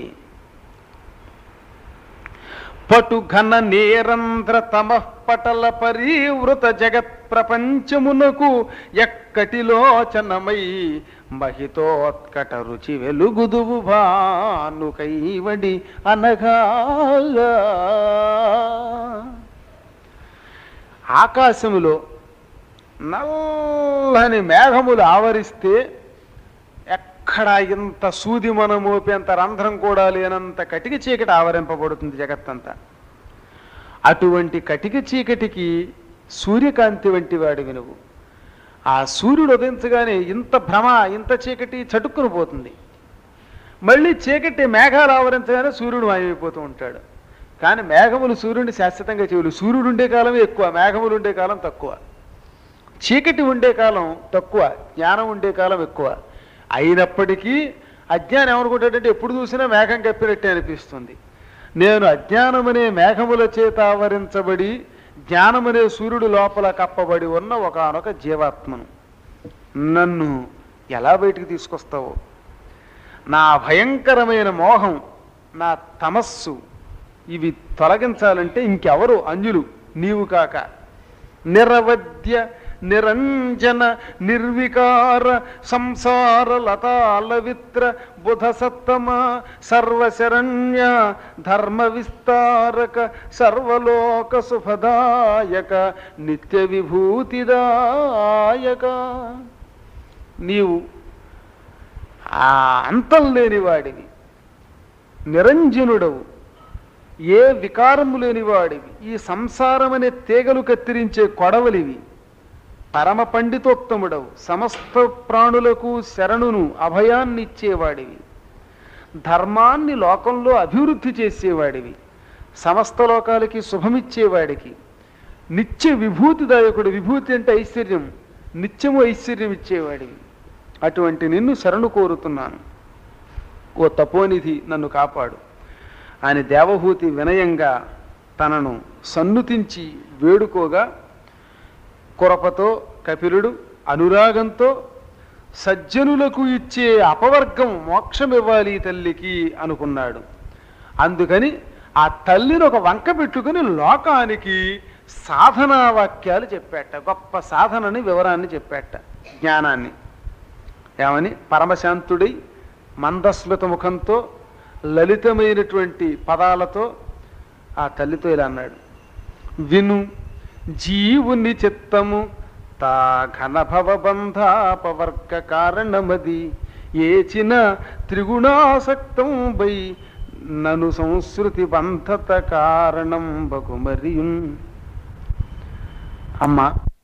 పటు ఘన నేరంధ్ర తమ పటల పరివృత జగత్ ప్రపంచమునకు ఎక్కటిలోచనమై మహితోత్కట రుచి వెలుగుదువు భాను కైవడి అనగా ఆకాశములో నల్లని మేఘములు ఆవరిస్తే ఎక్కడ ఇంత సూది మన మోపేంత రంధ్రం కూడా లేనంత కటిక చీకటి ఆవరింపబడుతుంది జగత్తంతా అటువంటి కటిక చీకటికి సూర్యకాంతి వంటి వాడివి నువ్వు ఆ సూర్యుడు ఉదయించగానే ఇంత భ్రమ ఇంత చీకటి చటుక్కును పోతుంది మళ్ళీ చీకటి మేఘాలు ఆవరించగానే సూర్యుడు మాయమైపోతూ ఉంటాడు కానీ మేఘములు సూర్యుడిని శాశ్వతంగా చేయలు సూర్యుడు ఉండే కాలం ఎక్కువ మేఘములు ఉండే కాలం తక్కువ చీకటి ఉండే కాలం తక్కువ జ్ఞానం ఉండే కాలం ఎక్కువ అయినప్పటికీ అజ్ఞానం ఏమనుకుంటాడంటే ఎప్పుడు చూసినా మేఘం కప్పినట్టే అనిపిస్తుంది నేను అజ్ఞానమనే మేఘముల చేత ఆవరించబడి జ్ఞానమనే సూర్యుడు లోపల కప్పబడి ఉన్న ఒకనొక జీవాత్మను నన్ను ఎలా బయటికి తీసుకొస్తావో నా భయంకరమైన మోహం నా తమస్సు ఇవి తొలగించాలంటే ఇంకెవరు అంజులు నీవు కాక నిరవద్య నిరంజన నిర్వికార సంసార లతాలవిత్ర బుధ సత్తమ సర్వశరణ్య ధర్మ విస్తారక సర్వలోక శుభదాయక నిత్య విభూతిదాయక నీవు ఆ అంతం లేనివాడివి నిరంజనుడవు ఏ వికారము లేనివాడివి ఈ సంసారం అనే తీగలు కత్తిరించే కొడవలివి పరమ పండితోత్తముడవు సమస్త ప్రాణులకు శరణును అభయాన్ని ఇచ్చేవాడివి ధర్మాన్ని లోకంలో అభివృద్ధి చేసేవాడివి సమస్త లోకాలకి శుభమిచ్చేవాడికి నిత్య విభూతిదాయకుడు విభూతి అంటే ఐశ్వర్యం నిత్యము ఐశ్వర్యం ఇచ్చేవాడివి అటువంటి నిన్ను శరణు కోరుతున్నాను ఓ తపోనిధి నన్ను కాపాడు అని దేవహూతి వినయంగా తనను సన్నుతించి వేడుకోగా కురపతో కపిలుడు అనురాగంతో సజ్జనులకు ఇచ్చే అపవర్గం మోక్షం ఇవ్వాలి ఈ తల్లికి అనుకున్నాడు అందుకని ఆ తల్లిని ఒక వంక పెట్టుకుని లోకానికి సాధనా వాక్యాలు చెప్పాట గొప్ప సాధనని వివరాన్ని చెప్పాట జ్ఞానాన్ని ఏమని పరమశాంతుడై మందస్మిత ముఖంతో లలితమైనటువంటి పదాలతో ఆ తల్లితో ఇలా అన్నాడు విను జీవుని చిత్తము తా ఘనభవ బంధాపవర్గ కారణమది ఏచిన త్రిగుణాసక్తం బై నను సంస్కృతి బంధత కారణం బగుమరియున్ అమ్మా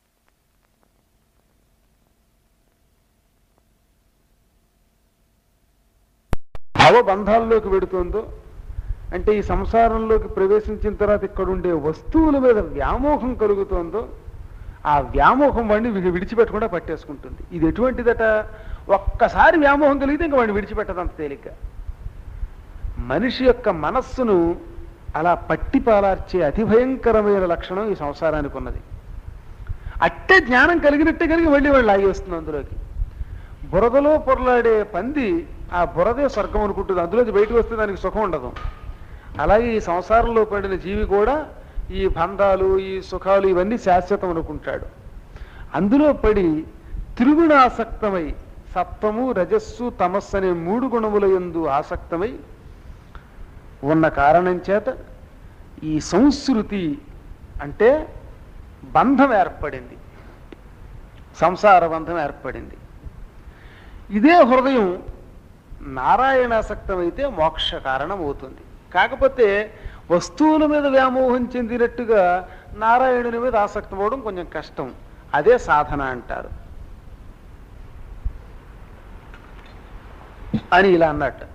భవబంధాల్లోకి వెడుతోందో అంటే ఈ సంసారంలోకి ప్రవేశించిన తర్వాత ఇక్కడ ఉండే వస్తువుల మీద వ్యామోహం కలుగుతోందో ఆ వ్యామోహం వాడిని వి- విడిచిపెట్టకుండా పట్టేసుకుంటుంది ఇది ఎటువంటిదట ఒక్కసారి వ్యామోహం కలిగితే ఇంకా వాడిని విడిచిపెట్టదంత తేలిక మనిషి యొక్క మనస్సును అలా పట్టి పాలార్చే అతి భయంకరమైన లక్షణం ఈ సంసారానికి ఉన్నది అట్టే జ్ఞానం కలిగినట్టే కలిగి మళ్ళీ వాళ్ళు లాగి వస్తుంది అందులోకి బురదలో పొరలాడే పంది ఆ బురదే స్వర్గం అనుకుంటుంది అందులోంచి బయటకు వస్తే దానికి సుఖం ఉండదు అలాగే ఈ సంసారంలో పడిన జీవి కూడా ఈ బంధాలు ఈ సుఖాలు ఇవన్నీ శాశ్వతం అనుకుంటాడు అందులో పడి త్రిగుణాసక్తమై సత్వము రజస్సు తమస్సు అనే మూడు గుణముల యందు ఆసక్తమై ఉన్న కారణం చేత ఈ సంస్కృతి అంటే బంధం ఏర్పడింది సంసార బంధం ఏర్పడింది ఇదే హృదయం నారాయణాసక్తమైతే మోక్ష కారణం అవుతుంది కాకపోతే వస్తువుల మీద వ్యామోహం చెందినట్టుగా నారాయణుని మీద ఆసక్తి అవ్వడం కొంచెం కష్టం అదే సాధన అంటారు అని ఇలా అన్నట్టు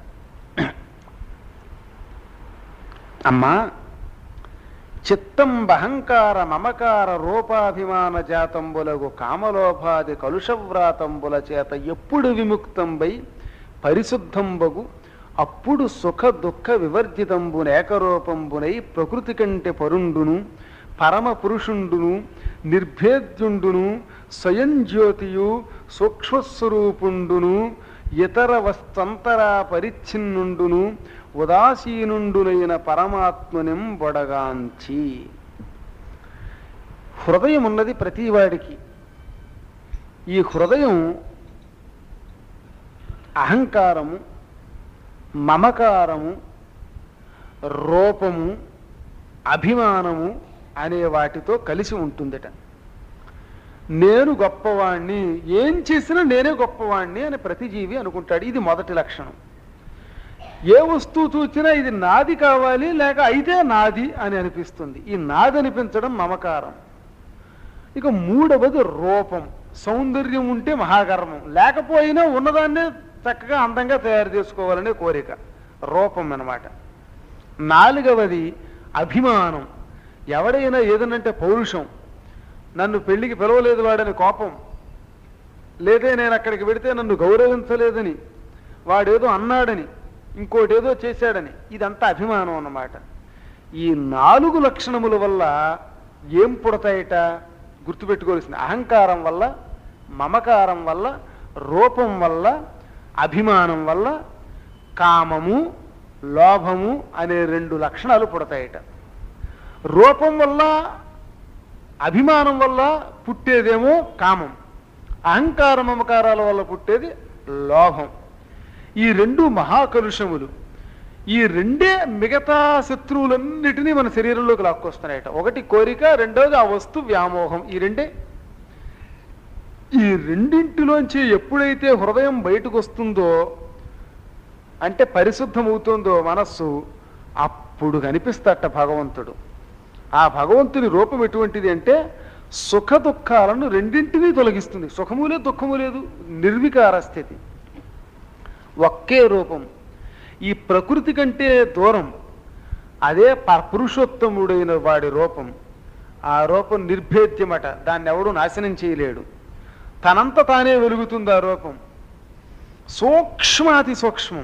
అమ్మా చిత్తం బహంకార మమకార రూపాభిమాన జాతంబులకు కామలోభాది కలుషవ్రాతంబుల చేత ఎప్పుడు విముక్తంబై పరిశుద్ధంబగు అప్పుడు సుఖ దుఃఖ వివర్జితంబున ఏకరూపంబునై ప్రకృతి కంటే పరుండును పరమ పురుషుండును నిర్భేద్యుండును స్వయం జ్యోతియు సూక్ష్మస్వరూపుండును ఇతర వస్తంతరా పరిచ్ఛిన్నుండును ఉదాసీనుండునైన పరమాత్మనిం బొడగాంచి హృదయం ఉన్నది ప్రతివాడికి ఈ హృదయం అహంకారము మమకారము రూపము అభిమానము అనే వాటితో కలిసి ఉంటుందట నేను గొప్పవాణ్ణి ఏం చేసినా నేనే గొప్పవాణ్ణి అని ప్రతి జీవి అనుకుంటాడు ఇది మొదటి లక్షణం ఏ వస్తువు చూసినా ఇది నాది కావాలి లేక అయితే నాది అని అనిపిస్తుంది ఈ నాది అనిపించడం మమకారం ఇక మూడవది రూపం సౌందర్యం ఉంటే మహాగర్వం లేకపోయినా ఉన్నదాన్నే చక్కగా అందంగా తయారు చేసుకోవాలనే కోరిక రూపం అన్నమాట నాలుగవది అభిమానం ఎవడైనా ఏదనంటే పౌరుషం నన్ను పెళ్లికి పిలవలేదు వాడని కోపం లేదే నేను అక్కడికి వెడితే నన్ను గౌరవించలేదని వాడేదో అన్నాడని ఇంకోటేదో చేశాడని ఇదంతా అభిమానం అన్నమాట ఈ నాలుగు లక్షణముల వల్ల ఏం పుడతాయట గుర్తుపెట్టుకోవాల్సింది అహంకారం వల్ల మమకారం వల్ల రూపం వల్ల అభిమానం వల్ల కామము లోభము అనే రెండు లక్షణాలు పుడతాయట రూపం వల్ల అభిమానం వల్ల పుట్టేదేమో కామం అహంకార మమకారాల వల్ల పుట్టేది లోభం ఈ రెండు మహాకలుషములు ఈ రెండే మిగతా శత్రువులన్నిటినీ మన శరీరంలోకి లాక్కొస్తున్నాయట ఒకటి కోరిక రెండోది ఆ వస్తు వ్యామోహం ఈ రెండే ఈ రెండింటిలోంచి ఎప్పుడైతే హృదయం బయటకు వస్తుందో అంటే పరిశుద్ధమవుతుందో మనస్సు అప్పుడు కనిపిస్తట భగవంతుడు ఆ భగవంతుని రూపం ఎటువంటిది అంటే సుఖ దుఃఖాలను రెండింటినీ తొలగిస్తుంది సుఖము లేదు దుఃఖము లేదు నిర్వికార స్థితి ఒకే రూపం ఈ ప్రకృతి కంటే దూరం అదే ప- పురుషోత్తముడైన వాడి రూపం ఆ రూపం నిర్భేద్యమట దాన్ని ఎవడు నాశనం చేయలేడు తనంత తానే వెలుగుతుంది ఆ రూపం సూక్ష్మాతి సూక్ష్మం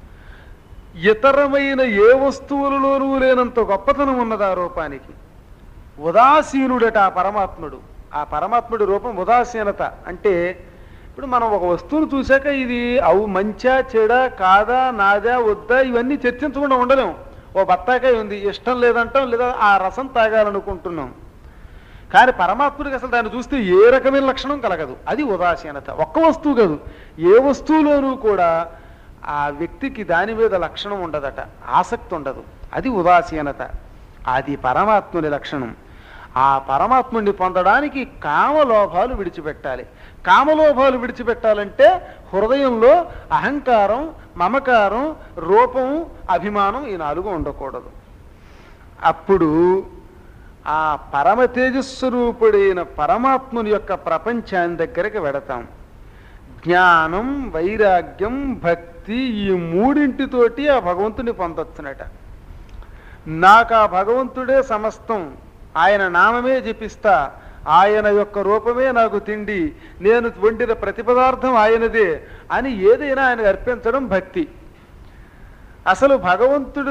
ఇతరమైన ఏ వస్తువులలోనూ లేనంత గొప్పతనం ఉన్నది ఆ రూపానికి ఉదాసీనుడట ఆ పరమాత్ముడు ఆ పరమాత్ముడి రూపం ఉదాసీనత అంటే ఇప్పుడు మనం ఒక వస్తువును చూశాక ఇది అవు మంచా చెడా కాదా నాదా వద్దా ఇవన్నీ చర్చించకుండా ఉండలేం ఓ బత్తాకాయ ఉంది ఇష్టం లేదంటాం లేదా ఆ రసం తాగాలనుకుంటున్నాం కానీ పరమాత్ముడికి అసలు దాన్ని చూస్తే ఏ రకమైన లక్షణం కలగదు అది ఉదాసీనత ఒక్క వస్తువు కాదు ఏ వస్తువులోనూ కూడా ఆ వ్యక్తికి దాని మీద లక్షణం ఉండదట ఆసక్తి ఉండదు అది ఉదాసీనత అది పరమాత్ముని లక్షణం ఆ పరమాత్ముడిని పొందడానికి కామలోభాలు విడిచిపెట్టాలి కామలోభాలు విడిచిపెట్టాలంటే హృదయంలో అహంకారం మమకారం రూపం అభిమానం ఈ నాలుగు ఉండకూడదు అప్పుడు ఆ పరమ తేజస్వరూపుడైన పరమాత్ముని యొక్క ప్రపంచాన్ని దగ్గరికి వెడతాం జ్ఞానం వైరాగ్యం భక్తి ఈ మూడింటితోటి ఆ భగవంతుని పొందొచ్చునట నాకు ఆ భగవంతుడే సమస్తం ఆయన నామమే జపిస్తా ఆయన యొక్క రూపమే నాకు తిండి నేను వండిన ప్రతి పదార్థం ఆయనదే అని ఏదైనా ఆయనకు అర్పించడం భక్తి అసలు భగవంతుడు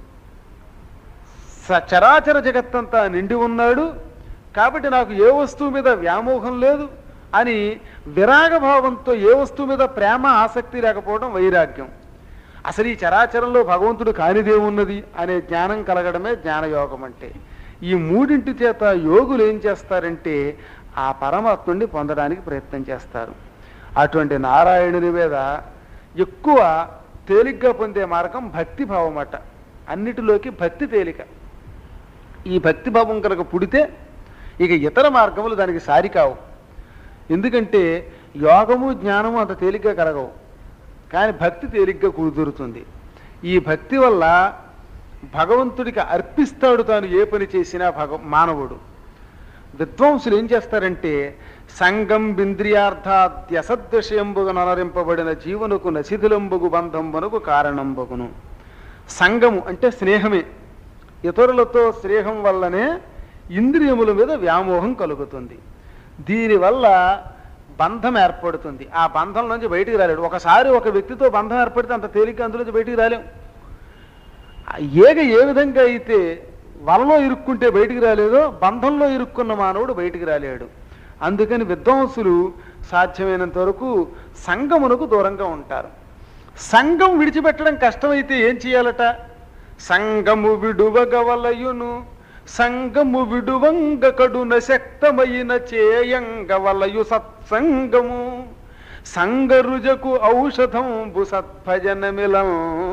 స- చరాచర జగత్తంతా నిండి ఉన్నాడు కాబట్టి నాకు ఏ వస్తువు మీద వ్యామోహం లేదు అని విరాగ భావంతో ఏ వస్తువు మీద ప్రేమ ఆసక్తి లేకపోవడం వైరాగ్యం అసలు ఈ చరాచరంలో భగవంతుడు కానిదేమున్నది అనే జ్ఞానం కలగడమే జ్ఞానయోగం అంటే ఈ మూడింటి చేత యోగులు ఏం చేస్తారంటే ఆ పరమాత్ముడిని పొందడానికి ప్రయత్నం చేస్తారు అటువంటి నారాయణుని మీద ఎక్కువ తేలిగ్గా పొందే మార్గం భక్తి భావం అట అన్నిటిలోకి భక్తి తేలిక ఈ భక్తి భావం కనుక పుడితే ఇక ఇతర మార్గములు దానికి సారి కావు ఎందుకంటే యోగము జ్ఞానము అంత తేలిగ్గా కలగవు కానీ భక్తి తేలిగ్గా కుదురుతుంది ఈ భక్తి వల్ల భగవంతుడికి అర్పిస్తాడు తాను ఏ పని చేసినా భగ మానవుడు విద్వాంసులు ఏం చేస్తారంటే సంగం బింద్రియార్థాద్యసద్విషయంబుగా ననరింపబడిన జీవనకు నశిథిలంబగు బంధంబునకు కారణంబగును సంగము అంటే స్నేహమే ఇతరులతో స్నేహం వల్లనే ఇంద్రియముల మీద వ్యామోహం కలుగుతుంది దీనివల్ల బంధం ఏర్పడుతుంది ఆ బంధం నుంచి బయటికి రాలేడు ఒకసారి ఒక వ్యక్తితో బంధం ఏర్పడితే అంత తేలిక అందులోంచి బయటికి రాలేం ఆ ఏగ ఏ విధంగా అయితే వలలో ఇరుక్కుంటే బయటికి రాలేదో బంధంలో ఇరుక్కున్న మానవుడు బయటికి రాలేడు అందుకని విద్వాంసులు సాధ్యమైనంత వరకు సంగమునకు దూరంగా ఉంటారు సంఘం విడిచిపెట్టడం కష్టమైతే ఏం చేయాలట సంగము విడువగవలయును సంగము విడువంగ కడున శక్తమైన చేయంగవలయు సత్సంగము సంగరుజకు ఔషధంబు సద్భజనమిలం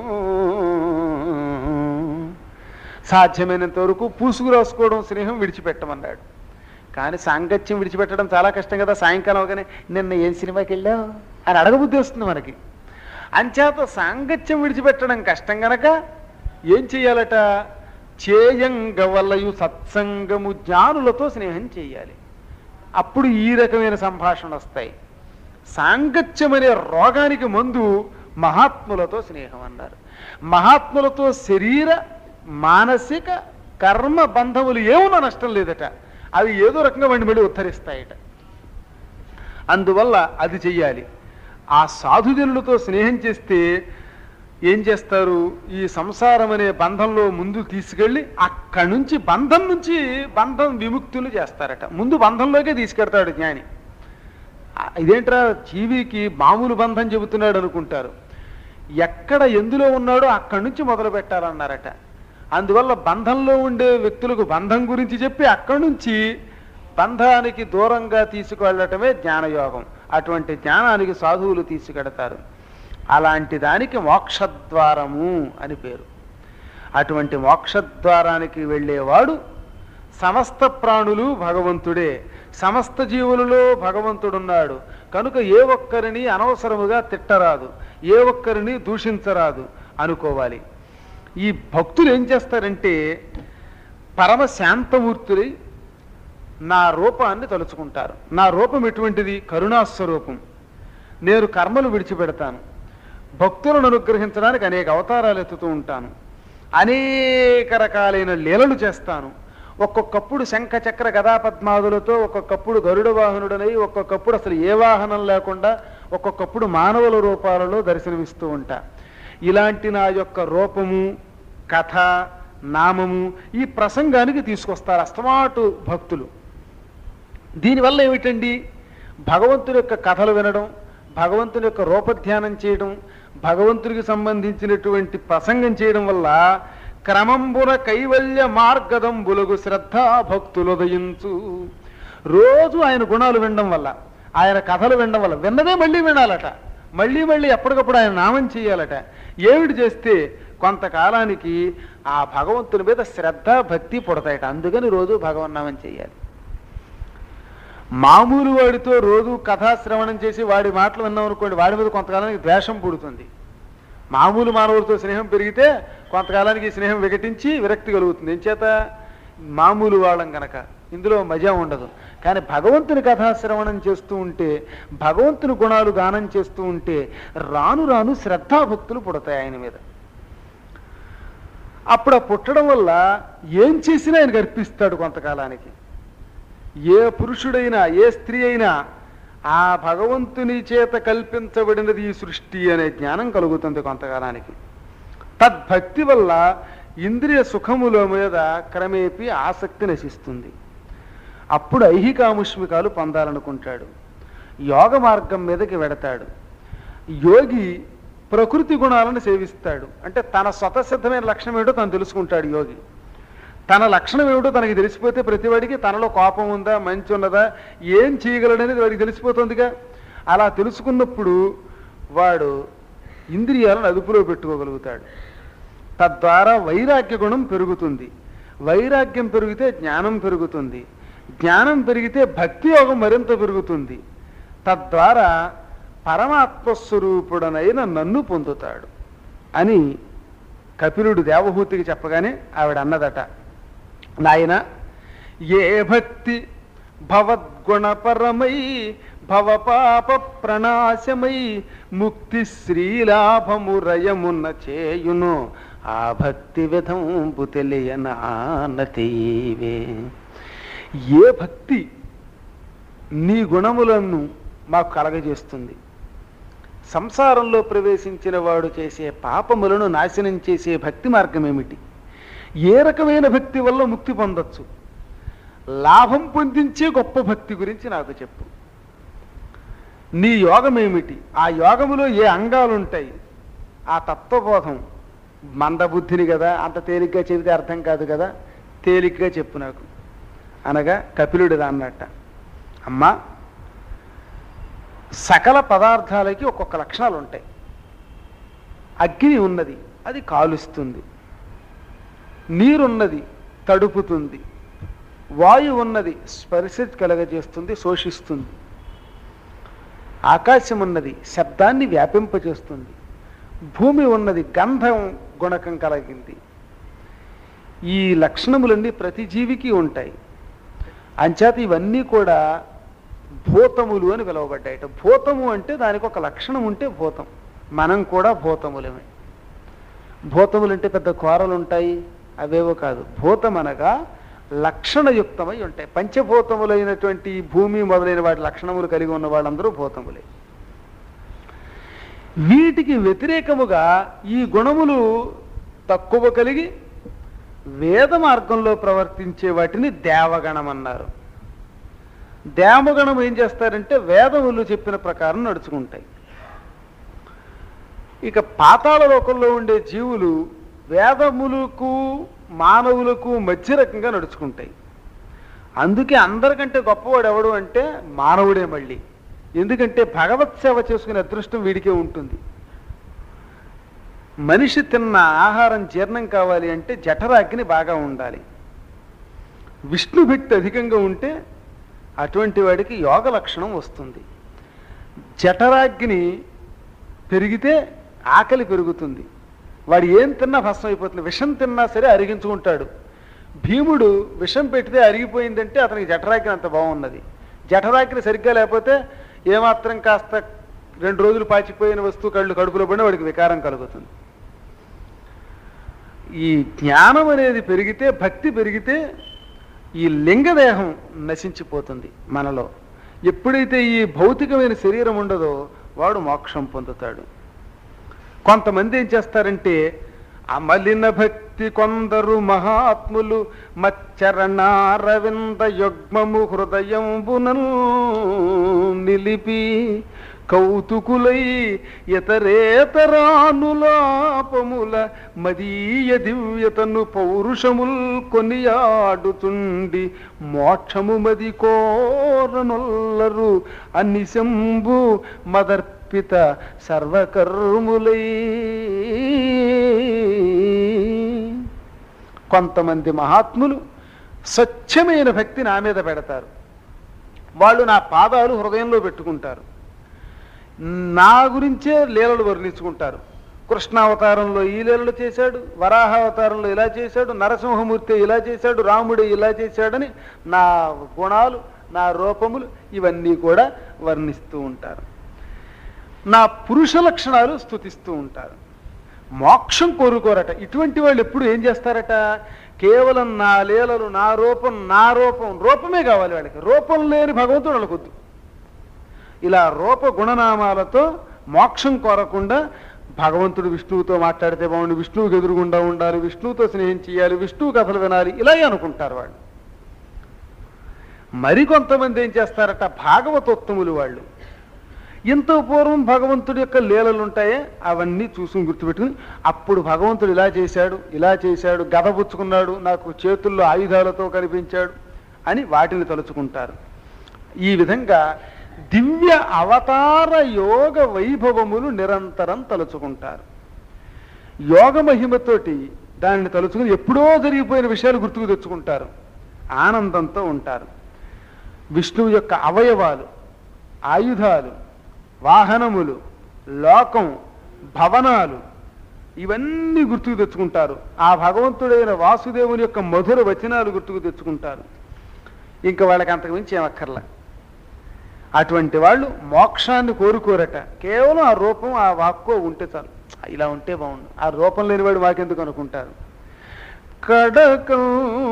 సాధ్యమైనంత వరకు పూసుకు రాసుకోవడం స్నేహం విడిచిపెట్టమన్నాడు కానీ సాంగత్యం విడిచిపెట్టడం చాలా కష్టం కదా సాయంకాలం అవగానే నిన్న ఏం సినిమాకి వెళ్ళావు అని అడగబుద్ధి వస్తుంది మనకి అంచేత సాంగత్యం విడిచిపెట్టడం కష్టం గనక ఏం చెయ్యాలట చేయంగ వల్లయు సత్సంగము జ్ఞానులతో స్నేహం చేయాలి అప్పుడు ఈ రకమైన సంభాషణ వస్తాయి సాంగత్యం అనే రోగానికి మందు మహాత్ములతో స్నేహం అన్నారు మహాత్ములతో శరీర మానసిక కర్మ బంధములు ఏమున్నా నష్టం లేదట అవి ఏదో రకంగా వాడిని మళ్ళీ ఉద్ధరిస్తాయట అందువల్ల అది చెయ్యాలి ఆ సాధుజనులతో స్నేహం చేస్తే ఏం చేస్తారు ఈ సంసారం అనే బంధంలో ముందు తీసుకెళ్ళి అక్కడి నుంచి బంధం నుంచి బంధం విముక్తులు చేస్తారట ముందు బంధంలోకే తీసుకెడతాడు జ్ఞాని ఆ, ఇదేంట్రా జీవికి మామూలు బంధం చెబుతున్నాడు అనుకుంటారు ఎక్కడ ఎందులో ఉన్నాడో అక్కడి నుంచి మొదలు పెట్టాలన్నారట అందువల్ల బంధంలో ఉండే వ్యక్తులకు బంధం గురించి చెప్పి అక్కడి నుంచి బంధానికి దూరంగా తీసుకువెళ్ళటమే జ్ఞానయోగం అటువంటి జ్ఞానానికి సాధువులు తీసుకెడతారు అలాంటి దానికి మోక్షద్వారము అని పేరు అటువంటి మోక్షద్వారానికి వెళ్ళేవాడు సమస్త ప్రాణులు భగవంతుడే సమస్త జీవులలో భగవంతుడున్నాడు కనుక ఏ ఒక్కరిని అనవసరముగా తిట్టరాదు ఏ ఒక్కరిని దూషించరాదు అనుకోవాలి ఈ భక్తులు ఏం చేస్తారంటే పరమ శాంతమూర్తులై నా రూపాన్ని తలుచుకుంటారు నా రూపం ఎటువంటిది కరుణాస్వరూపం నేను కర్మలు విడిచిపెడతాను భక్తులను అనుగ్రహించడానికి అనేక అవతారాలు ఎత్తుతూ ఉంటాను అనేక రకాలైన లీలలు చేస్తాను ఒక్కొక్కప్పుడు శంఖ చక్ర గదాపద్మాదులతో ఒక్కొక్కప్పుడు గరుడ వాహనుడనై ఒక్కొక్కప్పుడు అసలు ఏ వాహనం లేకుండా ఒక్కొక్కప్పుడు మానవుల రూపాలలో దర్శనమిస్తూ ఉంటా ఇలాంటి నా యొక్క రూపము కథ నామము ఈ ప్రసంగానికి తీసుకొస్తారు అస్తమాటు భక్తులు దీనివల్ల ఏమిటండి భగవంతుని యొక్క కథలు వినడం భగవంతుని యొక్క రూపధ్యానం చేయడం భగవంతునికి సంబంధించినటువంటి ప్రసంగం చేయడం వల్ల క్రమంబున కైవల్య మార్గదంబులకు శ్రద్ధ భక్తులు ఉదయించు రోజు ఆయన గుణాలు వినడం వల్ల ఆయన కథలు వినడం వల్ల విన్నదే మళ్ళీ వినాలట మళ్ళీ మళ్ళీ ఎప్పటికప్పుడు ఆయన నామం చేయాలట ఏమిటి చేస్తే కొంతకాలానికి ఆ భగవంతుని మీద శ్రద్ధ భక్తి పుడతాయట అందుకని రోజు భగవన్నామం చేయాలి మామూలు వాడితో రోజు కథాశ్రవణం చేసి వాడి మాటలు విన్నాం అనుకోండి వాడి మీద కొంతకాలానికి ద్వేషం పుడుతుంది మామూలు మానవులతో స్నేహం పెరిగితే కొంతకాలానికి ఈ స్నేహం వికటించి విరక్తి కలుగుతుంది ఎంచేత మామూలు వాళ్ళం గనక ఇందులో మజా ఉండదు కానీ భగవంతుని కథాశ్రవణం చేస్తూ ఉంటే భగవంతుని గుణాలు గానం చేస్తూ ఉంటే రాను రాను శ్రద్ధాభక్తులు పుడతాయి ఆయన మీద అప్పుడు ఆ పుట్టడం వల్ల ఏం చేసినా ఆయనకు అర్పిస్తాడు కొంతకాలానికి ఏ పురుషుడైనా ఏ స్త్రీ అయినా ఆ భగవంతుని చేత కల్పించబడినది ఈ సృష్టి అనే జ్ఞానం కలుగుతుంది కొంతకాలానికి తద్భక్తి వల్ల ఇంద్రియ సుఖముల మీద క్రమేపీ ఆసక్తి నశిస్తుంది అప్పుడు ఐహికాముష్మికాలు పొందాలనుకుంటాడు యోగ మార్గం మీదకి వెడతాడు యోగి ప్రకృతి గుణాలను సేవిస్తాడు అంటే తన స్వతసిద్ధమైన లక్షణం ఏమిటో తను తెలుసుకుంటాడు యోగి తన లక్షణం ఏమిటో తనకి తెలిసిపోతే ప్రతివాడికి తనలో కోపం ఉందా మంచి ఉన్నదా ఏం చేయగలడనేది వాడికి తెలిసిపోతుందిగా అలా తెలుసుకున్నప్పుడు వాడు ఇంద్రియాలను అదుపులో పెట్టుకోగలుగుతాడు తద్వారా వైరాగ్య గుణం పెరుగుతుంది వైరాగ్యం పెరిగితే జ్ఞానం పెరుగుతుంది జ్ఞానం పెరిగితే భక్తి యోగం మరింత పెరుగుతుంది తద్వారా పరమాత్మస్వరూపుడనైన నన్ను పొందుతాడు అని కపిలుడు దేవహూతికి చెప్పగానే ఆవిడ అన్నదట నాయన ఏ భక్తి భవద్గుణపరమై భవపాప ప్రణాశమై ముక్తి శ్రీలాభమురయమున్న చేయును ఆ భక్తి విధంబు తెలియనానతీవే ఏ భక్తి నీ గుణములను మాకు కలగజేస్తుంది సంసారంలో ప్రవేశించిన వాడు చేసే పాపములను నాశనం చేసే భక్తి మార్గం ఏమిటి ఏ రకమైన భక్తి వల్ల ముక్తి పొందొచ్చు లాభం పొందించే గొప్ప భక్తి గురించి నాకు చెప్పు నీ యోగం ఏమిటి ఆ యోగములో ఏ అంగాలు ఉంటాయి ఆ తత్వబోధం మందబుద్ధిని కదా అంత తేలిగ్గా చెబితే అర్థం కాదు కదా తేలిగ్గా చెప్పు నాకు అనగా కపిలుడిదా అన్నట్ట అమ్మా సకల పదార్థాలకి ఒక్కొక్క లక్షణాలు ఉంటాయి అగ్ని ఉన్నది అది కాలుస్తుంది నీరున్నది తడుపుతుంది వాయువు ఉన్నది స్పర్శ కలగజేస్తుంది శోషిస్తుంది ఆకాశం ఉన్నది శబ్దాన్ని వ్యాపింపచేస్తుంది భూమి ఉన్నది గంధం గుణకం కలిగింది ఈ లక్షణములన్నీ ప్రతి జీవికి ఉంటాయి అంచేత ఇవన్నీ కూడా భూతములు అని పిలువబడ్డాయట భూతము అంటే దానికి ఒక లక్షణం ఉంటే భూతం మనం కూడా భూతములమే భూతములు అంటే పెద్ద కోరలు ఉంటాయి అవేవో కాదు భూతం అనగా లక్షణయుక్తమై ఉంటాయి పంచభూతములైనటువంటి ఈ భూమి మొదలైన వాటి లక్షణములు కలిగి ఉన్న వాళ్ళందరూ భూతములే వీటికి వ్యతిరేకముగా ఈ గుణములు తక్కువ కలిగి వేద మార్గంలో ప్రవర్తించే వాటిని దేవగణం అన్నారు దేవగణం ఏం చేస్తారంటే వేదములు చెప్పిన ప్రకారం నడుచుకుంటాయి ఇక పాతాళ లోకంలో ఉండే జీవులు వేదములకు మానవులకు మధ్య రకంగా నడుచుకుంటాయి అందుకే అందరికంటే గొప్పవాడు ఎవడు అంటే మానవుడే మళ్ళీ ఎందుకంటే భగవత్ సేవ చేసుకునే అదృష్టం వీడికే ఉంటుంది మనిషి తిన్న ఆహారం జీర్ణం కావాలి అంటే జఠరాగ్ని బాగా ఉండాలి విష్ణు భక్తి అధికంగా ఉంటే అటువంటి వాడికి యోగ లక్షణం వస్తుంది జఠరాగ్ని పెరిగితే ఆకలి పెరుగుతుంది వాడు ఏం తిన్నా భస్మం అయిపోతుంది విషం తిన్నా సరే అరిగించుకుంటాడు భీముడు విషం పెడితే అరిగిపోయిందంటే అతనికి జఠరాగ్ని అంత బాగున్నది జఠరాగ్ని సరిగ్గా లేకపోతే ఏమాత్రం కాస్త రెండు రోజులు పాచిపోయిన వస్తువు కళ్ళు కడుపులో పడినా వాడికి వికారం కలుగుతుంది ఈ జ్ఞానం అనేది పెరిగితే భక్తి పెరిగితే ఈ లింగదేహం నశించిపోతుంది మనలో ఎప్పుడైతే ఈ భౌతికమైన శరీరం ఉండదో వాడు మోక్షం పొందుతాడు కొంతమంది ఏం చేస్తారంటే అమలిన భక్తి కొందరు మహాత్ములు మచ్చరణారవింద యుగ్మము హృదయంబునల్ నిలిపి కౌతుకులై ఇతరేతరానులాపముల మదీయ దివ్యతను పౌరుషముల్ కొనియాడుతుండి మోక్షము మది కోరనొల్లరు అనిశంబు మదర్పిత సర్వకర్ములై కొంతమంది మహాత్ములు స్వచ్ఛమైన భక్తి నా మీద పెడతారు వాళ్ళు నా పాదాలు హృదయంలో పెట్టుకుంటారు నా గురించే లీలలు వర్ణించుకుంటారు కృష్ణావతారంలో ఈ లీలలు చేశాడు వరాహావతారంలో ఇలా చేశాడు నరసింహమూర్తి ఇలా చేశాడు రాముడు ఇలా చేశాడని నా గుణాలు నా రూపములు ఇవన్నీ కూడా వర్ణిస్తూ ఉంటారు నా పురుష లక్షణాలు స్తుతిస్తూ ఉంటారు మోక్షం కోరుకోరట ఇటువంటి వాళ్ళు ఎప్పుడు ఏం చేస్తారట కేవలం నా లీలలు నా రూపం నా రూపం రూపమే కావాలి వాళ్ళకి రూపం లేని భగవంతుడు వాళ్ళకొద్దు ఇలా రూప గుణనామాలతో మోక్షం కోరకుండా భగవంతుడు విష్ణువుతో మాట్లాడితే బాగుండు విష్ణువుకి ఎదురుగుండా ఉండాలి విష్ణువుతో స్నేహం చేయాలి విష్ణువు కథలు వినాలి ఇలాగే అనుకుంటారు వాళ్ళు మరికొంతమంది ఏం చేస్తారట భాగవతోత్తములు వాళ్ళు ఇంత పూర్వం భగవంతుడి యొక్క లీలలు ఉంటాయే అవన్నీ చూసుకుని గుర్తుపెట్టుకుని అప్పుడు భగవంతుడు ఇలా చేశాడు ఇలా చేశాడు గద పుచ్చుకున్నాడు నాకు చేతుల్లో ఆయుధాలతో కనిపించాడు అని వాటిని తలుచుకుంటారు ఈ విధంగా దివ్య అవతార యోగ వైభవములు నిరంతరం తలుచుకుంటారు యోగ మహిమతోటి దానిని తలుచుకుని ఎప్పుడో జరిగిపోయిన విషయాలు గుర్తుకు తెచ్చుకుంటారు ఆనందంతో ఉంటారు విష్ణువు యొక్క అవయవాలు ఆయుధాలు వాహనములు లోకం భవనాలు ఇవన్నీ గుర్తుకు తెచ్చుకుంటారు ఆ భగవంతుడైన వాసుదేవుని యొక్క మధుర వచనాలు గుర్తుకు తెచ్చుకుంటారు ఇంకా వాళ్ళకి అంతకు మించి ఏమక్కర్లా అటువంటి వాళ్ళు మోక్షాన్ని కోరుకోరట కేవలం ఆ రూపం ఆ వాక్కో ఉంటే చాలు ఇలా ఉంటే బాగుండు ఆ రూపం లేనివాడు మాకెందుకు అనుకుంటారు కడకం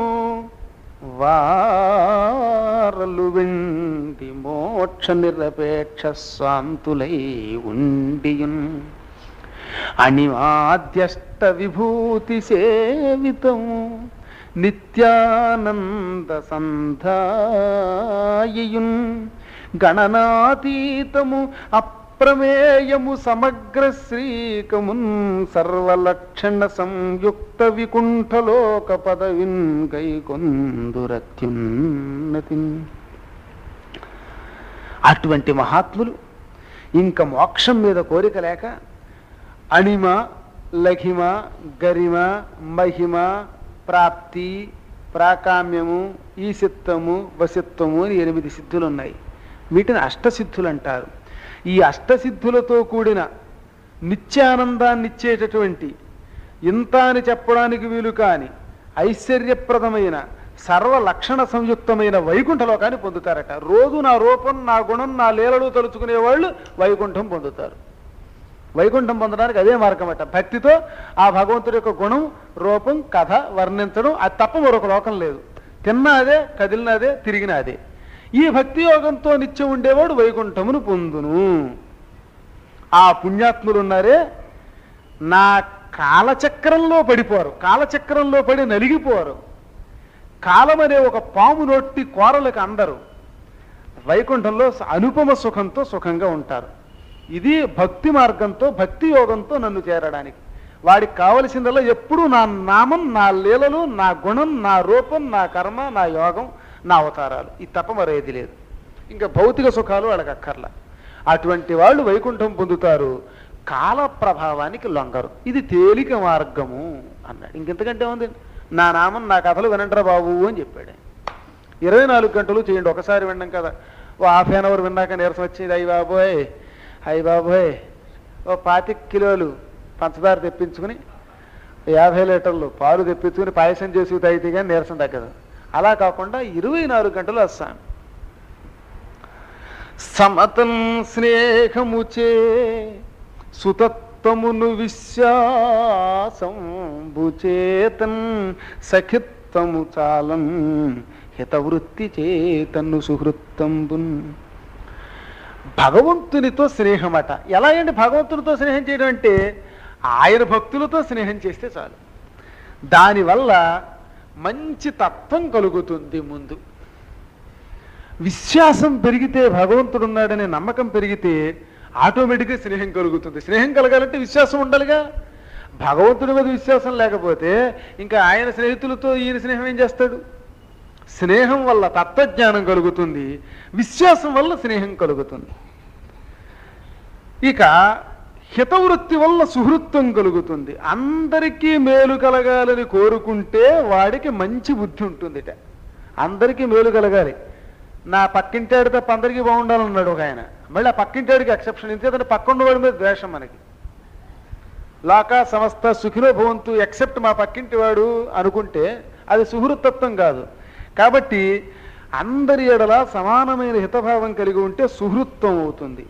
వారలు వెండి మోక్ష నిరపేక్ష స్వాంతులై ఉండియున్ అణిమాద్యష్ట విభూతి సేవితము నిత్యానంద సంధాయున్ గణనాతీతము అప్రమేయము సమగ్ర శ్రీకమున్ సర్వలక్షణ సంయుక్త వికుంఠలోక పదవిన్ కైకొందురత్యున్నతి అటువంటి మహాత్ములు ఇంక మోక్షం మీద కోరిక లేక అణిమ లఘిమ గరిమ మహిమ ప్రాప్తి ప్రాకామ్యము ఈసిత్తము వసిత్వము అని ఎనిమిది సిద్ధులు ఉన్నాయి వీటిని అష్టసిద్ధులు అంటారు ఈ అష్టసిద్ధులతో కూడిన నిత్యానందాన్ని ఇచ్చేటటువంటి ఇంత అని చెప్పడానికి వీలు కాని ఐశ్వర్యప్రదమైన సర్వ లక్షణ సంయుక్తమైన వైకుంఠ లోకాన్ని పొందుతారట రోజు నా రూపం నా గుణం నా లీలలు తలుచుకునే వాళ్ళు వైకుంఠం పొందుతారు వైకుంఠం పొందడానికి అదే మార్గం అట భక్తితో ఆ భగవంతుడి యొక్క గుణం రూపం కథ వర్ణించడం అది తప్ప మరొక లోకం లేదు తిన్నా అదే కదిలిన అదే తిరిగిన అదే ఈ భక్తి యోగంతో నిత్యం ఉండేవాడు వైకుంఠమును పొందును ఆ పుణ్యాత్ములు ఉన్నారే నా కాలచక్రంలో పడిపోరు కాలచక్రంలో పడి నలిగిపోరు కాలం అనే ఒక పాము నొట్టి కోరలకు అందరు వైకుంఠంలో అనుపమ సుఖంతో సుఖంగా ఉంటారు ఇది భక్తి మార్గంతో భక్తి యోగంతో నన్ను చేరడానికి వాడికి కావలసిందల్లా ఎప్పుడూ నా నామం నా లీలలు నా గుణం నా రూపం నా కర్మ నా యోగం నా అవతారాలు ఇది తప్ప మరేది లేదు ఇంకా భౌతిక సుఖాలు వాళ్ళకి అక్కర్లా అటువంటి వాళ్ళు వైకుంఠం పొందుతారు కాల ప్రభావానికి లొంగరు ఇది తేలిక మార్గము అన్నాడు ఇంకెంతకంటే ఉంది నా నామం నా కథలు వినంటరా బాబు అని చెప్పాడు ఆయన. ఇరవై నాలుగు గంటలు చేయండి ఒకసారి వినడం కదా ఓ హాఫ్ అన్ అవర్ విన్నాక నీరసం వచ్చేది అయ్యి బాబోయ్ అయ్యి బాబోయ్ ఓ పాతిక కిలోలు పంచదార తెప్పించుకుని యాభై లీటర్లు పాలు తెప్పించుకుని పాయసం చేసి తాగితే కానీ నీరసం తగ్గదు అలా కాకుండా ఇరవై నాలుగు గంటలు వస్తాను సమతం స్నేహముచే సుతత్వమును విశ్వాసంబుచేతన్ సఖిత్వము చాలం హితవృత్తి చేతన్ను సుహృత్తంబున్ భగవంతునితో స్నేహమట ఎలా అండి భగవంతునితో స్నేహం చేయడం అంటే ఆయన భక్తులతో స్నేహం చేస్తే చాలు దానివల్ల మంచి తత్వం కలుగుతుంది ముందు విశ్వాసం పెరిగితే భగవంతుడు ఉన్నాడనే నమ్మకం పెరిగితే ఆటోమేటిక్గా స్నేహం కలుగుతుంది స్నేహం కలగాలంటే విశ్వాసం ఉండాలిగా భగవంతుడి మీద విశ్వాసం లేకపోతే ఇంకా ఆయన స్నేహితులతో ఈయన స్నేహం ఏం చేస్తాడు స్నేహం వల్ల తత్వజ్ఞానం కలుగుతుంది విశ్వాసం వల్ల స్నేహం కలుగుతుంది ఇక హితవృత్తి వల్ల సుహృత్వం కలుగుతుంది అందరికీ మేలు కలగాలని కోరుకుంటే వాడికి మంచి బుద్ధి ఉంటుందిట అందరికీ మేలు కలగాలి నా పక్కింటాడు తప్ప అందరికీ బాగుండాలన్నాడు ఒక ఆయన మళ్ళీ ఆ పక్కింటాడికి ఎక్సెప్షన్ ఎందుకంటే పక్కన వాడి మీద ద్వేషం మనకి లాకా సంస్థ సుఖినో భవంతు ఎక్సెప్ట్ మా పక్కింటి వాడు అనుకుంటే అది సుహృతత్వం కాదు కాబట్టి అందరి ఎడల సమానమైన హితభావం కలిగి ఉంటే సుహృత్వం అవుతుంది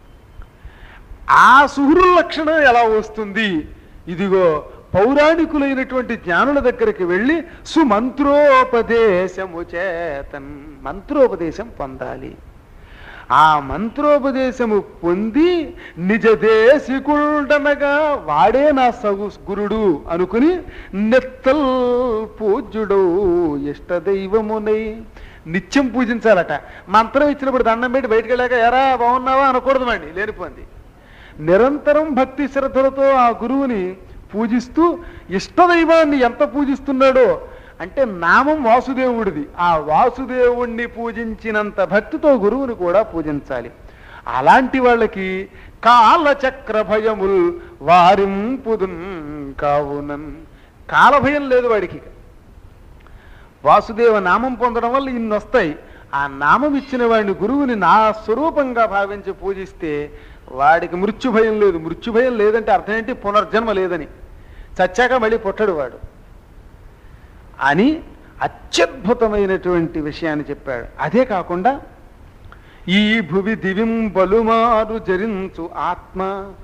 ఆ సుహృ లక్షణం ఎలా వస్తుంది ఇదిగో పౌరాణికులైనటువంటి జ్ఞానుల దగ్గరికి వెళ్ళి సుమంత్రోపదేశము చేతన్ మంత్రోపదేశం పొందాలి ఆ మంత్రోపదేశము పొంది నిజ దేశికుడనగా వాడే నా సగు గురుడు అనుకుని నెత్తల్ పూజ్యుడు ఇష్టదైవమునై నిత్యం పూజించాలట మంత్రం ఇచ్చినప్పుడు దండం పెట్టి బయటికి వెళ్ళాక ఎరా బాగున్నావా అనకూడదు అండి లేనిపోంది నిరంతరం భక్తి శ్రద్ధలతో ఆ గురువుని పూజిస్తూ ఇష్టదైవాన్ని ఎంత పూజిస్తున్నాడో అంటే నామం వాసుదేవుడిది ఆ వాసుదేవుణ్ణి పూజించినంత భక్తితో గురువుని కూడా పూజించాలి అలాంటి వాళ్ళకి కాలచక్ర భయముల్ వారింపుదున్ కావునన్ కాలభయం లేదు వాడికి వాసుదేవ నామం పొందడం వల్ల ఇన్ని వస్తాయి ఆ నామం ఇచ్చిన వాడిని గురువుని నా స్వరూపంగా భావించి పూజిస్తే వాడికి మృత్యు భయం లేదు మృత్యు భయం లేదంటే అర్థం ఏంటి పునర్జన్మ లేదని చచ్చాక మళ్ళీ పుట్టడు వాడు అని అత్యద్భుతమైనటువంటి విషయాన్ని చెప్పాడు అదే కాకుండా ఈ భువి దివిం బలుమారు జరించు ఆత్మ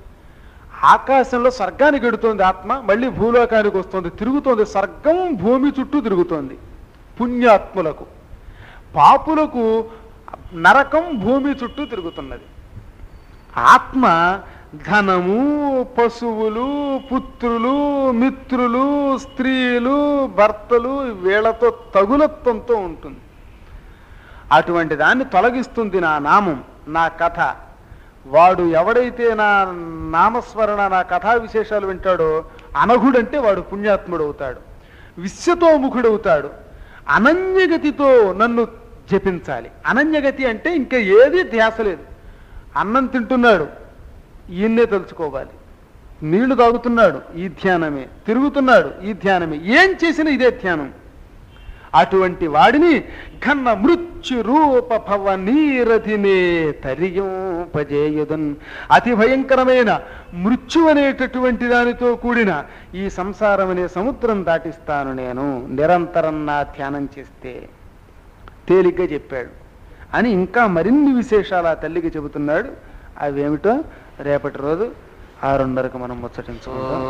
ఆకాశంలో స్వర్గానికి ఎడుతోంది ఆత్మ మళ్ళీ భూలోకానికి వస్తుంది తిరుగుతోంది స్వర్గం భూమి చుట్టూ తిరుగుతోంది పుణ్యాత్ములకు పాపులకు నరకం భూమి చుట్టూ తిరుగుతున్నది ఆత్మ ధనము పశువులు పుత్రులు మిత్రులు స్త్రీలు భర్తలు వీళ్ళతో తగులత్వంతో ఉంటుంది అటువంటి దాన్ని తొలగిస్తుంది నా నామం నా కథ వాడు ఎవడైతే నా నామస్మరణ నా కథా విశేషాలు వింటాడో అనఘుడంటే వాడు పుణ్యాత్ముడు అవుతాడు విశ్వతోముఖుడవుతాడు అనన్యగతితో నన్ను జపించాలి అనన్యగతి అంటే ఇంకా ఏది ధ్యాస లేదు అన్నం తింటున్నాడు ఈయన్నే తలుచుకోవాలి నీళ్లు తాగుతున్నాడు ఈ ధ్యానమే తిరుగుతున్నాడు ఈ ధ్యానమే ఏం చేసినా ఇదే ధ్యానం అటువంటి వాడిని ఘన్న మృత్యు రూప భవ నీరధినే తరియంపజేయుదన్ అతి భయంకరమైన మృత్యు అనేటటువంటి దానితో కూడిన ఈ సంసారం అనే సముద్రం దాటిస్తాను నేను నిరంతరం నా ధ్యానం చేస్తే తేలిగ్గా చెప్పాడు అని ఇంకా మరిన్ని విశేషాలు ఆ తల్లికి చెబుతున్నాడు అవేమిటో రేపటి రోజు ఆరున్నరకు మనం ముచ్చటించుకుందాం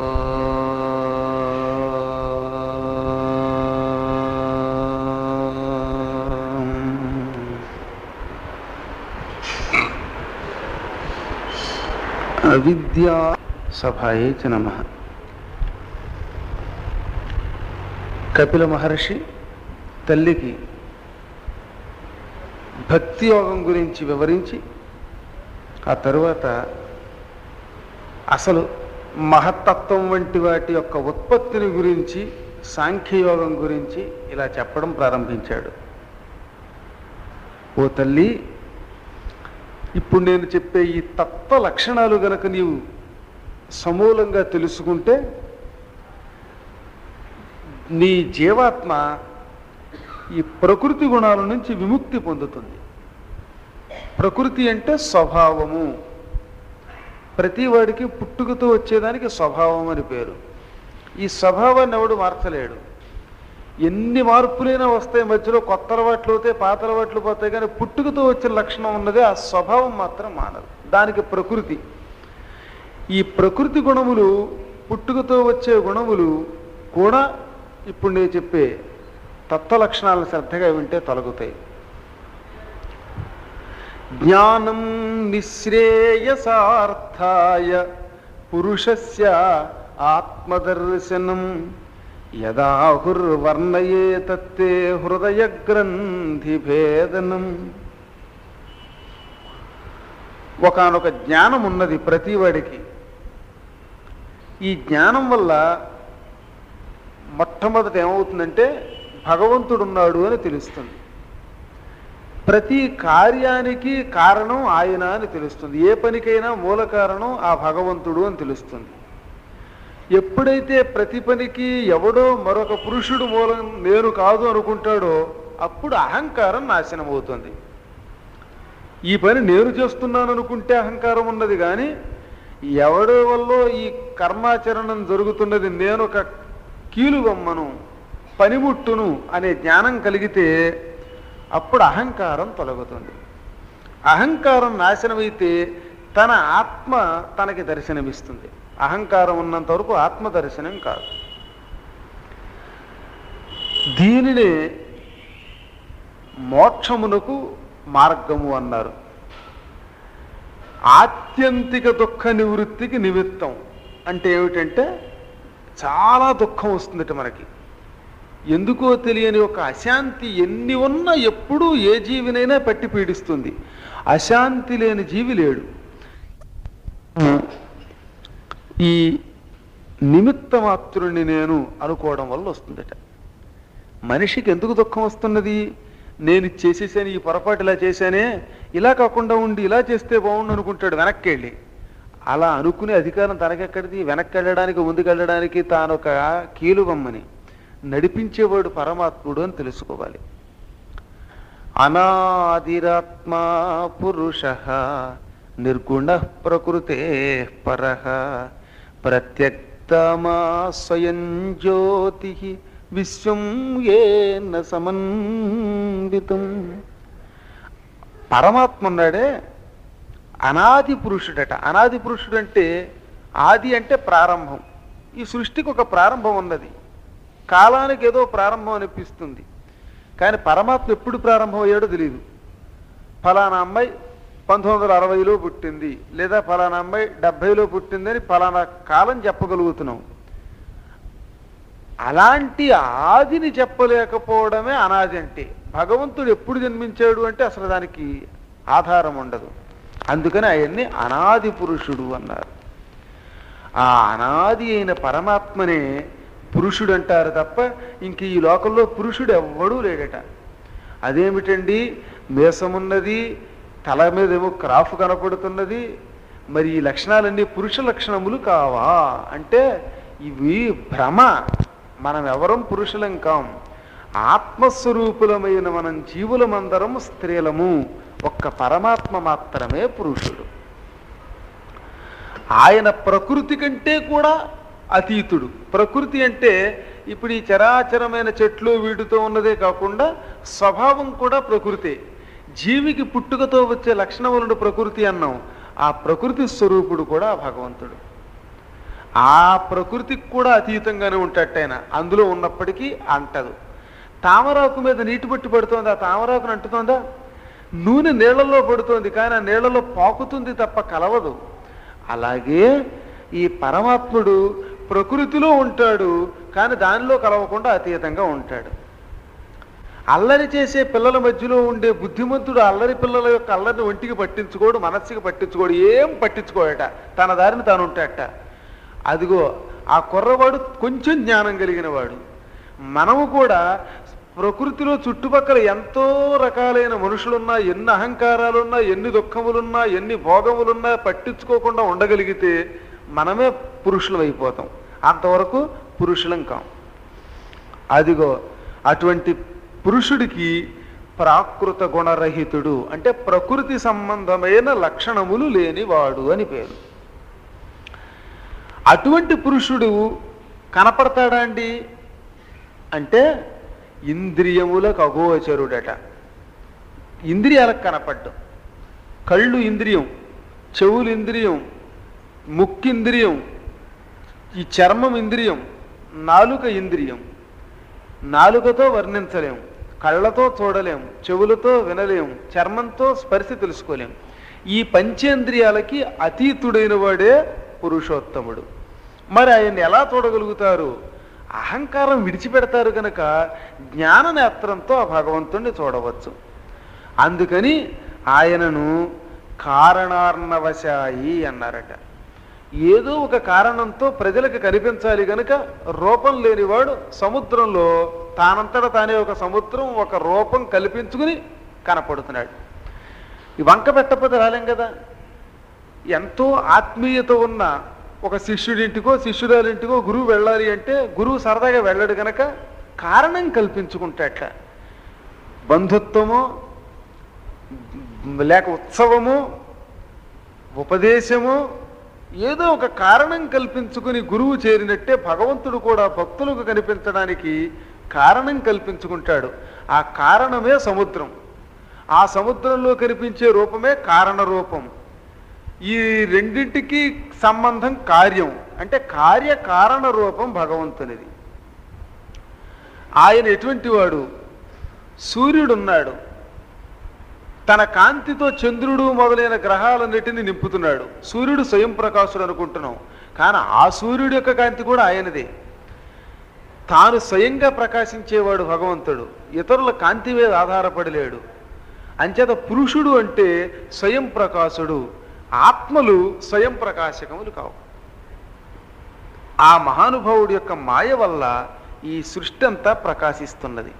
అవిద్యా సభాయే చ నమ కపిల మహర్షి తల్లికి భక్తి యోగం గురించి వివరించి ఆ తరువాత అసలు మహత్తత్వం వంటి వాటి యొక్క ఉత్పత్తిని గురించి సాంఖ్యయోగం గురించి ఇలా చెప్పడం ప్రారంభించాడు ఓ తల్లి ఇప్పుడు నేను చెప్పే ఈ తత్వ లక్షణాలు గనక నీవు సమూలంగా తెలుసుకుంటే నీ జీవాత్మ ఈ ప్రకృతి గుణాల నుంచి విముక్తి పొందుతుంది ప్రకృతి అంటే స్వభావము ప్రతి వాడికి పుట్టుకతో వచ్చేదానికి స్వభావం అని పేరు ఈ స్వభావాన్ని ఎవడు మార్చలేడు ఎన్ని మార్పులైనా వస్తాయి మధ్యలో కొత్త అలవాట్లు అవుతాయి పాత అలవాట్లు పోతాయి కానీ పుట్టుకతో వచ్చిన లక్షణం ఉన్నదే ఆ స్వభావం మాత్రం మానదు దానికి ప్రకృతి ఈ ప్రకృతి గుణములు పుట్టుకతో వచ్చే గుణములు కూడా ఇప్పుడు నేను చెప్పే తత్వ లక్షణాలను శ్రద్ధగా వింటే తొలగుతాయి జ్ఞానం నిశ్రేయసార్థాయ పురుషస్య ఆత్మదర్శనం యదాహుర్వర్ణయే తత్తే హృదయ గ్రంథి భేదనం ఒకనొక జ్ఞానం ఉన్నది ప్రతివాడికి ఈ జ్ఞానం వల్ల మొట్టమొదట ఏమవుతుందంటే భగవంతుడు ఉన్నాడు అని తెలుస్తుంది ప్రతి కార్యానికి కారణం ఆయన అని తెలుస్తుంది ఏ పనికైనా మూల కారణం ఆ భగవంతుడు అని తెలుస్తుంది ఎప్పుడైతే ప్రతి పనికి ఎవడో మరొక పురుషుడు మూలం నేను కాదు అనుకుంటాడో అప్పుడు అహంకారం నాశనం అవుతుంది ఈ పని నేను చేస్తున్నాను అనుకుంటే అహంకారం ఉన్నది కానీ ఎవడి వల్ల ఈ కర్మాచరణం జరుగుతున్నది నేను ఒక కీలుగమ్మను పనిముట్టును అనే జ్ఞానం కలిగితే అప్పుడు అహంకారం తొలగుతుంది అహంకారం నాశనమైతే తన ఆత్మ తనకి దర్శనమిస్తుంది అహంకారం ఉన్నంత వరకు ఆత్మ దర్శనం కాదు దీనినే మోక్షమునకు మార్గము అన్నారు ఆత్యంతిక దుఃఖ నివృత్తికి నిమిత్తం అంటే ఏమిటంటే చాలా దుఃఖం వస్తుందట మనకి ఎందుకో తెలియని ఒక అశాంతి ఎన్ని ఉన్నా ఎప్పుడూ ఏ జీవినైనా పట్టి పీడిస్తుంది అశాంతి లేని జీవి లేడు ఈ నిమిత్త మాత్రుణ్ణి నేను అనుకోవడం వల్ల వస్తుందట మనిషికి ఎందుకు దుఃఖం వస్తున్నది నేను ఇది చేసేసాను ఈ పొరపాటు ఇలా చేశానే ఇలా కాకుండా ఉండి ఇలా చేస్తే బాగుండు అనుకుంటాడు వెనక్కి వెళ్ళి అలా అనుకునే అధికారం తనకెక్కడిది వెనక్కి వెళ్ళడానికి ముందుకెళ్ళడానికి తాను ఒక కీలుగమ్మని నడిపించేవాడు పరమాత్ముడు అని తెలుసుకోవాలి అనాదిరాత్మా పురుష నిర్గుణ ప్రకృతే పర ప్రత్యక్తమా స్వయం జ్యోతి విశ్వం ఏన సమన్వితం పరమాత్మ ఉన్నాడే అనాది పురుషుడట అనాది పురుషుడు అంటే ఆది అంటే ప్రారంభం ఈ సృష్టికి ఒక ప్రారంభం ఉన్నది కాలానికి ఏదో ప్రారంభం అనిపిస్తుంది కానీ పరమాత్మ ఎప్పుడు ప్రారంభం అయ్యాడో తెలియదు ఫలానా అమ్మాయి పంతొమ్మిది వందల అరవైలో పుట్టింది లేదా ఫలానా అమ్మాయి డెబ్భైలో పుట్టిందని ఫలానా కాలం చెప్పగలుగుతున్నాం అలాంటి ఆదిని చెప్పలేకపోవడమే అనాది అంటే భగవంతుడు ఎప్పుడు జన్మించాడు అంటే అసలు దానికి ఆధారం ఉండదు అందుకని అవన్నీ అనాది పురుషుడు అన్నారు ఆ అనాది అయిన పరమాత్మనే పురుషుడు అంటారు తప్ప ఇంక ఈ లోకంలో పురుషుడు ఎవ్వడూ లేడట అదేమిటండి మేసమున్నది తల మీద ఏమో క్రాఫ్ కనపడుతున్నది మరి ఈ లక్షణాలన్నీ పురుష లక్షణములు కావా అంటే ఇవి భ్రమ మనం ఎవరం పురుషులం కాం ఆత్మస్వరూపులమైన మనం జీవులమందరం స్త్రీలము ఒక్క పరమాత్మ మాత్రమే పురుషుడు ఆయన ప్రకృతి కంటే కూడా అతీతుడు ప్రకృతి అంటే ఇప్పుడు ఈ చరాచరమైన చెట్లు వీటితో ఉన్నదే కాకుండా స్వభావం కూడా ప్రకృతే జీవికి పుట్టుకతో వచ్చే లక్షణములను ప్రకృతి అన్నాం ఆ ప్రకృతి స్వరూపుడు కూడా భగవంతుడు ఆ ప్రకృతికి కూడా అతీతంగానే ఉంటాడు ఆయన అందులో ఉన్నప్పటికీ అంటదు తామరాకు మీద నీటి పట్టి పడుతోంది ఆ తామరాకును అంటుతోందా నూనె నీళ్లలో పడుతోంది కానీ ఆ నీళ్లలో పాకుతుంది తప్ప కలవదు అలాగే ఈ పరమాత్ముడు ప్రకృతిలో ఉంటాడు కానీ దానిలో కలవకుండా అతీతంగా ఉంటాడు అల్లరి చేసే పిల్లల మధ్యలో ఉండే బుద్ధిమంతుడు అల్లరి పిల్లల యొక్క అల్లరిని ఒంటికి పట్టించుకోడు మనస్సుకి పట్టించుకోడు ఏం పట్టించుకోడట తన దారిని తాను ఉంటాడట అదిగో ఆ కుర్రవాడు కొంచెం జ్ఞానం కలిగిన వాడు మనము కూడా ప్రకృతిలో చుట్టుపక్కల ఎంతో రకాలైన మనుషులున్నా ఎన్ని అహంకారాలున్నా ఎన్ని దుఃఖములున్నా ఎన్ని భోగములున్నా పట్టించుకోకుండా ఉండగలిగితే మనమే పురుషులం అయిపోతాం అంతవరకు పురుషులం కాం అదిగో అటువంటి పురుషుడికి ప్రాకృత గుణరహితుడు అంటే ప్రకృతి సంబంధమైన లక్షణములు లేనివాడు అని పేరు అటువంటి పురుషుడు కనపడతాడా అండి అంటే ఇంద్రియములకు అగోచరుడట ఇంద్రియాలకు కనపడ్డం కళ్ళు ఇంద్రియం చెవులు ఇంద్రియం ముక్కు ఇంద్రియం ఈ చర్మం ఇంద్రియం నాలుక ఇంద్రియం నాలుకతో వర్ణించలేం కళ్ళతో చూడలేం చెవులతో వినలేం చర్మంతో స్పర్శ తెలుసుకోలేం ఈ పంచేంద్రియాలకి అతీతుడైన వాడే పురుషోత్తముడు మరి ఆయన్ని ఎలా చూడగలుగుతారు అహంకారం విడిచిపెడతారు కనుక జ్ఞాన నేత్రంతో ఆ భగవంతుణ్ణి చూడవచ్చు అందుకని ఆయనను కారణార్ణవశాయి అన్నారట ఏదో ఒక కారణంతో ప్రజలకు కనిపించాలి గనుక రూపం లేనివాడు సముద్రంలో తానంతట తానే ఒక సముద్రం ఒక రూపం కల్పించుకుని కనపడుతున్నాడు ఈ వంక పెట్టకపోతే రాలేం కదా ఎంతో ఆత్మీయత ఉన్న ఒక శిష్యుడింటికో శిష్యురాలింటికో గురువు వెళ్ళాలి అంటే గురువు సరదాగా వెళ్ళడు గనక కారణం కల్పించుకుంటాట బంధుత్వము లేక ఉత్సవము ఉపదేశము ఏదో ఒక కారణం కల్పించుకుని గురువు చేరినట్టే భగవంతుడు కూడా భక్తులకు కనిపించడానికి కారణం కల్పించుకుంటాడు ఆ కారణమే సముద్రం ఆ సముద్రంలో కనిపించే రూపమే కారణ రూపం ఈ రెండింటికి సంబంధం కార్యం అంటే కార్య కారణ రూపం భగవంతునిది ఆయన ఎటువంటి వాడు సూర్యుడున్నాడు తన కాంతితో చంద్రుడు మొదలైన గ్రహాలన్నిటిని నింపుతున్నాడు సూర్యుడు స్వయం ప్రకాశుడు అనుకుంటున్నాం కానీ ఆ సూర్యుడి యొక్క కాంతి కూడా ఆయనదే తాను స్వయంగా ప్రకాశించేవాడు భగవంతుడు ఇతరుల కాంతి మీద ఆధారపడి లేడు అంచేత పురుషుడు అంటే స్వయం ప్రకాశుడు ఆత్మలు స్వయం ప్రకాశకములు కావు ఆ మహానుభావుడి యొక్క మాయ వల్ల ఈ సృష్టి అంతా ప్రకాశిస్తున్నది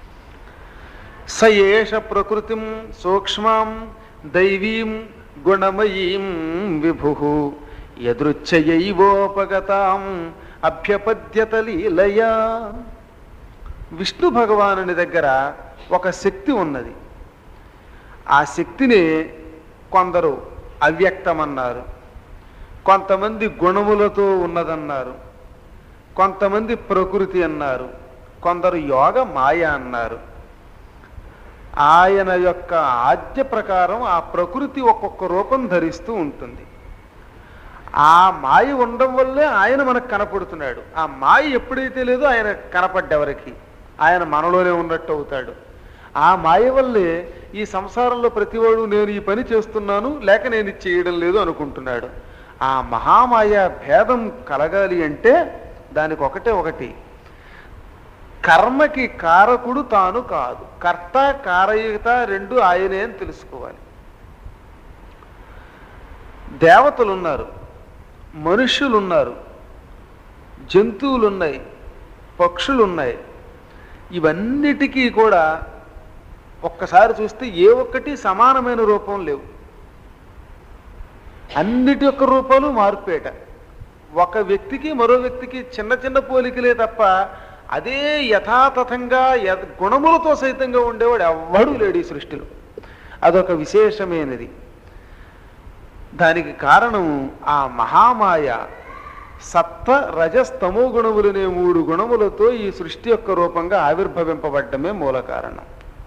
సయేష ప్రకృతిం సూక్ష్మాం దైవీం గుణమయీం విభు యదృచ్ఛయైవోపగతాం అభ్యపద్యత లీలయా విష్ణు భగవానుని దగ్గర ఒక శక్తి ఉన్నది ఆ శక్తిని కొందరు అవ్యక్తమన్నారు కొంతమంది గుణములతో ఉన్నదన్నారు కొంతమంది ప్రకృతి అన్నారు కొందరు యోగ మాయ అన్నారు ఆయన యొక్క ఆద్య ప్రకారం ఆ ప్రకృతి ఒక్కొక్క రూపం ధరిస్తూ ఉంటుంది ఆ మాయ ఉండడం వల్లే ఆయన మనకు కనపడుతున్నాడు ఆ మాయ ఎప్పుడైతే లేదో ఆయన కనపడ్డెవరికి ఆయన మనలోనే ఉన్నట్టు అవుతాడు ఆ మాయ వల్లే ఈ సంసారంలో ప్రతివాడు నేను ఈ పని చేస్తున్నాను లేక నేను ఇది చేయడం లేదు అనుకుంటున్నాడు ఆ మహామాయ భేదం కలగాలి అంటే దానికి ఒకటే ఒకటి కర్మకి కారకుడు తాను కాదు కర్త కారయుత రెండు ఆయనే అని తెలుసుకోవాలి దేవతలు ఉన్నారు మనుష్యులు ఉన్నారు జంతువులు ఉన్నాయి పక్షులు ఉన్నాయి ఇవన్నిటికీ కూడా ఒక్కసారి చూస్తే ఏ ఒక్కటి సమానమైన రూపం లేవు అన్నిటి యొక్క రూపాలు మార్పేట ఒక వ్యక్తికి మరో వ్యక్తికి చిన్న చిన్న పోలికలే తప్ప అదే యథాతథంగా యథ- గుణములతో సైతంగా ఉండేవాడు ఎవ్వడూ లేడు ఈ సృష్టిలో అదొక విశేషమైనది దానికి కారణం ఆ మహామాయ సత్వ రజస్తమో గుణములనే మూడు గుణములతో ఈ సృష్టి యొక్క రూపంగా ఆవిర్భవింపబడ్డమే మూల కారణం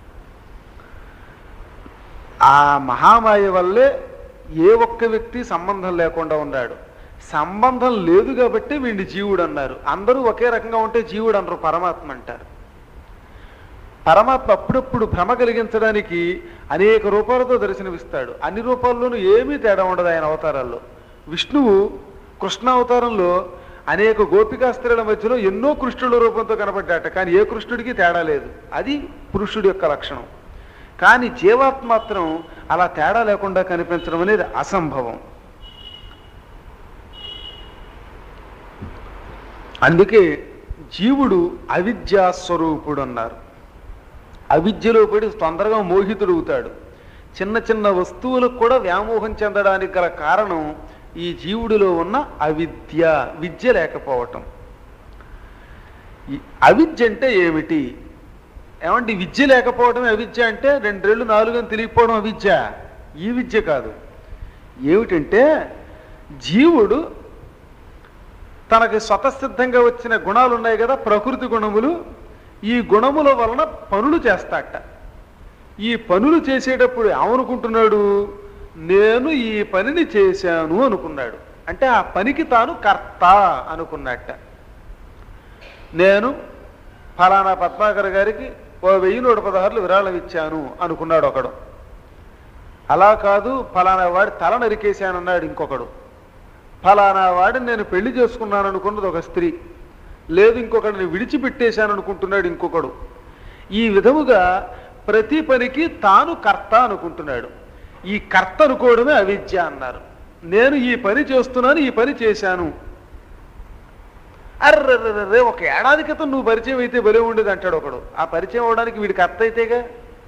ఆ మహామాయ వల్లే ఏ ఒక్క వ్యక్తి సంబంధం లేకుండా ఉన్నాడు సంబంధం లేదు కాబట్టి వీడిని జీవుడు అన్నారు అందరూ ఒకే రకంగా ఉంటే జీవుడు అనరు పరమాత్మ అంటారు పరమాత్మ అప్పుడప్పుడు భ్రమ కలిగించడానికి అనేక రూపాలతో దర్శనమిస్తాడు అన్ని రూపాల్లోనూ ఏమీ తేడా ఉండదు ఆయన అవతారాల్లో విష్ణువు కృష్ణ అవతారంలో అనేక గోపికా స్త్రీల మధ్యలో ఎన్నో కృష్ణుల రూపంతో కనపడ్డాట కానీ ఏ కృష్ణుడికి తేడా లేదు అది పురుషుడి యొక్క లక్షణం కానీ జీవాత్మ మాత్రం అలా తేడా లేకుండా కనిపించడం అనేది అసంభవం అందుకే జీవుడు అవిద్యా స్వరూపుడు అన్నారు అవిద్యలో పడి తొందరగా మోహితుడవుతాడు చిన్న చిన్న వస్తువులకు కూడా వ్యామోహం చెందడానికి గల కారణం ఈ జీవుడిలో ఉన్న అవిద్య విద్య లేకపోవటం ఈ అవిద్య అంటే ఏమిటి ఏమంటే విద్య లేకపోవడం అవిద్య అంటే రెండేళ్ళు నాలుగు అని తెలియకపోవడం అవిద్య ఈ విద్య కాదు ఏమిటంటే జీవుడు తనకి స్వతసిద్ధంగా వచ్చిన గుణాలు ఉన్నాయి కదా ప్రకృతి గుణములు ఈ గుణముల వలన పనులు చేస్తాట ఈ పనులు చేసేటప్పుడు ఏమనుకుంటున్నాడు నేను ఈ పనిని చేశాను అనుకున్నాడు అంటే ఆ పనికి తాను కర్త అనుకున్నట్ట నేను ఫలానా పద్మాకర్ గారికి ఓ వెయ్యి నూట పదహారులు విరాళం ఇచ్చాను అనుకున్నాడు ఒకడు అలా కాదు ఫలానా వాడి తల నరికేశానన్నాడు ఇంకొకడు ఫలానా వాడిని నేను పెళ్లి చేసుకున్నాను అనుకున్నది ఒక స్త్రీ లేదు ఇంకొకడిని విడిచిపెట్టేశాను అనుకుంటున్నాడు ఇంకొకడు ఈ విధముగా ప్రతి పనికి తాను కర్త అనుకుంటున్నాడు ఈ కర్త అనుకోవడమే అవిద్య అన్నారు నేను ఈ పని చేస్తున్నాను ఈ పని చేశాను అర్రర్రర్రే ఒక ఏడాది క్రితం నువ్వు పరిచయం అయితే బలే ఉండేది అంటాడు ఒకడు ఆ పరిచయం అవడానికి వీడికి అర్థ అయితేగా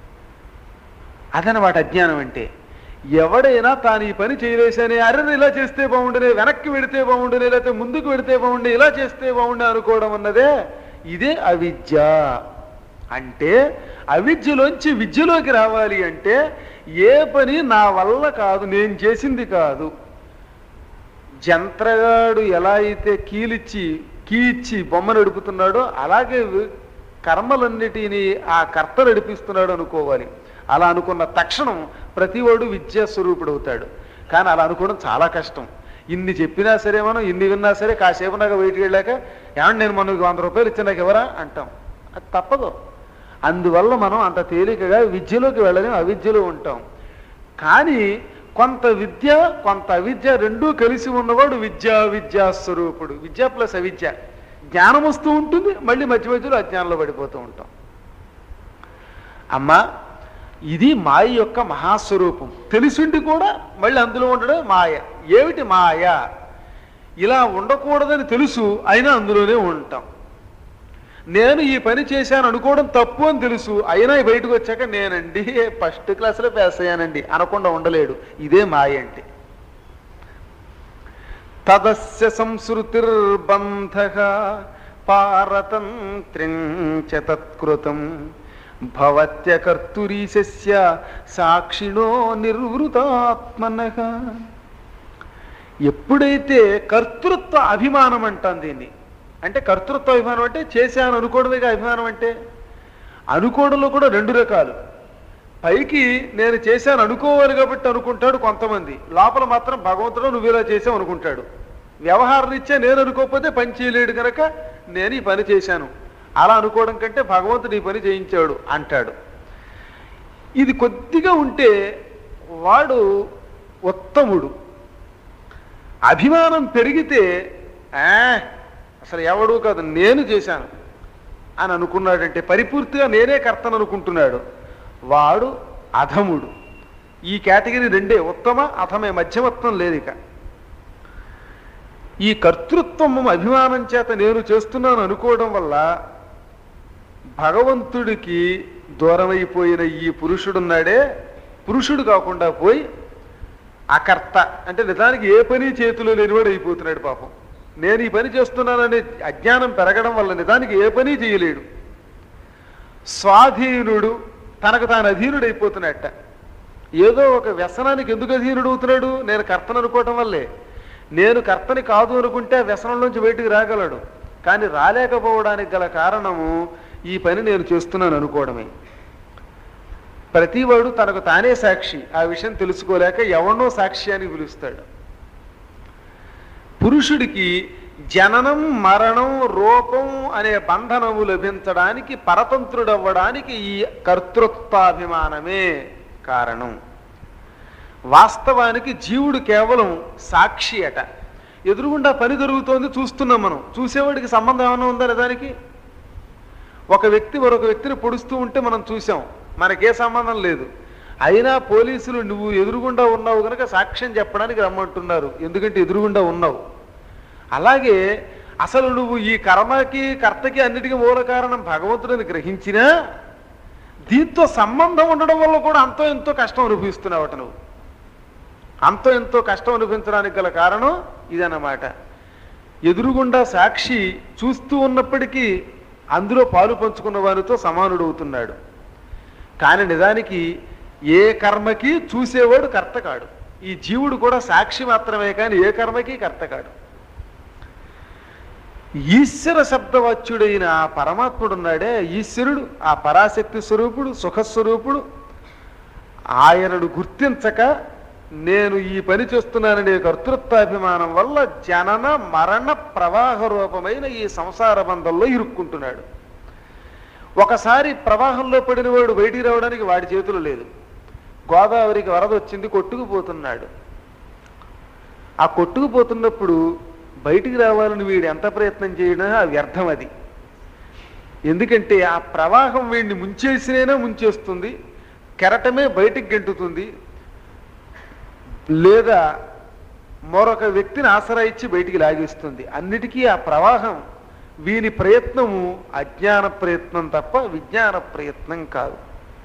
అదనమాట అజ్ఞానం అంటే ఎవడైనా తాను ఈ పని చేయలేసని అర్రని ఇలా చేస్తే బాగుండనే వెనక్కి వెడితే బాగుండనే లేకపోతే ముందుకు వెడితే బాగుండే ఇలా చేస్తే బాగుండే అనుకోవడం అన్నదే ఇదే అవిద్య అంటే అవిద్యలోంచి విద్యలోకి రావాలి అంటే ఏ పని నా వల్ల కాదు నేను చేసింది కాదు జంత్రగాడు ఎలా అయితే కీలిచ్చి కీ ఇచ్చి బొమ్మ నడుపుతున్నాడో అలాగే వి- కర్మలన్నిటినీ ఆ కర్త నడిపిస్తున్నాడు అనుకోవాలి అలా అనుకున్న తక్షణం ప్రతివాడు విద్యా స్వరూపుడు అవుతాడు కానీ అలా అనుకోవడం చాలా కష్టం ఇన్ని చెప్పినా సరే మనం ఇన్ని విన్నా సరే కాసేపు నాకు బయటికి వెళ్ళాక ఏమన్నా నేను మనకి వంద రూపాయలు ఇచ్చిన నాకు ఎవరా అంటాం అది తప్పదు అందువల్ల మనం అంత తేలికగా విద్యలోకి వెళ్ళలేం అవిద్యలో ఉంటాం కానీ కొంత విద్య కొంత అవిద్య రెండూ కలిసి ఉన్నవాడు విద్యా విద్యా స్వరూపుడు విద్య ప్లస్ అవిద్య జ్ఞానం వస్తూ ఉంటుంది మళ్ళీ మధ్య మధ్యలో అజ్ఞానంలో పడిపోతూ ఉంటాం అమ్మా ఇది మాయ యొక్క మహాస్వరూపం తెలిసిండి కూడా మళ్ళీ అందులో ఉండడం మాయ ఏమిటి మాయ ఇలా ఉండకూడదని తెలుసు అయినా అందులోనే ఉంటాం నేను ఈ పని చేశాను అనుకోవడం తప్పు అని తెలుసు అయినా బయటకు వచ్చాక నేనండి ఫస్ట్ క్లాస్లో పాస్ అయ్యానండి అనకుండా ఉండలేడు ఇదే మాయ అంటే తదస్య సంసృతిర్బంధ పారతంత్రించ తత్కృతం భవత్యకర్తురీశస్య సాక్షిణో నిర్వృతాత్మన ఎప్పుడైతే కర్తృత్వ అభిమానం అంటాం దీన్ని అంటే కర్తృత్వ అభిమానం అంటే చేశాను అనుకోవడమేగా అభిమానం అంటే అనుకోవడంలో కూడా రెండు రకాలు పైకి నేను చేశాను అనుకోవాలి కాబట్టి అనుకుంటాడు కొంతమంది లోపల మాత్రం భగవంతుడు నువ్వు ఇలా చేసావు అనుకుంటాడు వ్యవహారం ఇచ్చే నేను అనుకోకపోతే పని చేయలేడు కనుక నేను ఈ పని చేశాను అలా అనుకోవడం కంటే భగవంతుడు ఈ పని చేయించాడు అంటాడు ఇది కొద్దిగా ఉంటే వాడు ఉత్తముడు అభిమానం పెరిగితే "ఆ, అసలు ఎవడు కాదు నేను చేశాను అని అనుకున్నాడంటే పరిపూర్తిగా నేనే కర్తను అనుకుంటున్నాడు వాడు అధముడు ఈ కేటగిరీ రెండే ఉత్తమ అధమే మధ్యమత్వం లేదు ఇక ఈ కర్తృత్వం అభిమానం చేత నేను చేస్తున్నాను అనుకోవడం వల్ల భగవంతుడికి దూరమైపోయిన ఈ పురుషుడున్నాడే పురుషుడు కాకుండా పోయి అకర్త అంటే నిజానికి ఏ పని చేతిలో లేనివాడు అయిపోతున్నాడు పాపం నేను ఈ పని చేస్తున్నాననే అజ్ఞానం పెరగడం వల్ల నిజానికి ఏ పని చేయలేడు స్వాధీనుడు తనకు తాను అధీనుడైపోతున్నట్ట ఏదో ఒక వ్యసనానికి ఎందుకు అధీనుడు అవుతున్నాడు నేను కర్తను అనుకోవటం వల్లే నేను కర్తని కాదు అనుకుంటే ఆ వ్యసనంలోంచి బయటికి రాగలడు కానీ రాలేకపోవడానికి గల కారణము ఈ పని నేను చేస్తున్నాను అనుకోవడమే ప్రతివాడు తనకు తానే సాక్షి ఆ విషయం తెలుసుకోలేక ఎవరినో సాక్షి అని పిలుస్తాడు పురుషుడికి జననం మరణం రూపం అనే బంధనము లభించడానికి పరతంత్రుడవ్వడానికి ఈ కర్తృత్వాభిమానమే కారణం వాస్తవానికి జీవుడు కేవలం సాక్షి అట ఎదురుగుండా పని జరుగుతోంది చూస్తున్నాం మనం చూసేవాడికి సంబంధం ఏమైనా ఉందా దానికి ఒక వ్యక్తి మరొక వ్యక్తిని పొడుస్తూ ఉంటే మనం చూసాం మనకే సంబంధం లేదు అయినా పోలీసులు నువ్వు ఎదురుగుండా ఉన్నావు కనుక సాక్ష్యం చెప్పడానికి రమ్మంటున్నారు ఎందుకంటే ఎదురుగుండా ఉన్నావు అలాగే అసలు నువ్వు ఈ కర్మకి కర్తకి అన్నిటికీ మూల కారణం భగవంతుడిని గ్రహించినా దీంతో సంబంధం ఉండడం వల్ల కూడా అంతో ఎంతో కష్టం అనుభవిస్తున్నావట నువ్వు అంతో ఎంతో కష్టం అనుభవించడానికి గల కారణం ఇదన్నమాట ఎదురుగుండా సాక్షి చూస్తూ ఉన్నప్పటికీ అందులో పాలు పంచుకున్న వారితో సమానుడవుతున్నాడు కానీ నిజానికి ఏ కర్మకి చూసేవాడు కర్త కాడు ఈ జీవుడు కూడా సాక్షి మాత్రమే కానీ ఏ కర్మకి కర్త కాడు ఈశ్వర శబ్దవాచ్యుడైన ఆ పరమాత్ముడున్నాడే ఈశ్వరుడు ఆ పరాశక్తి స్వరూపుడు సుఖస్వరూపుడు ఆయనను గుర్తించక నేను ఈ పని చేస్తున్నాననే కర్తృత్వాభిమానం వల్ల జనన మరణ ప్రవాహ రూపమైన ఈ సంసార బంధంలో ఇరుక్కుంటున్నాడు ఒకసారి ప్రవాహంలో పడిన వాడు బయటికి రావడానికి వాడి చేతులు లేదు గోదావరికి వరద వచ్చింది కొట్టుకుపోతున్నాడు ఆ కొట్టుకుపోతున్నప్పుడు బయటికి రావాలని వీడు ఎంత ప్రయత్నం చేయడం ఆ వ్యర్థం అది ఎందుకంటే ఆ ప్రవాహం వీడిని ముంచేసినైనా ముంచేస్తుంది కెరటమే బయటికి గెంటుతుంది లేదా మరొక వ్యక్తిని ఆశ్రయించి బయటికి లాగేస్తుంది అన్నిటికీ ఆ ప్రవాహం వీని ప్రయత్నము అజ్ఞాన ప్రయత్నం తప్ప విజ్ఞాన ప్రయత్నం కాదు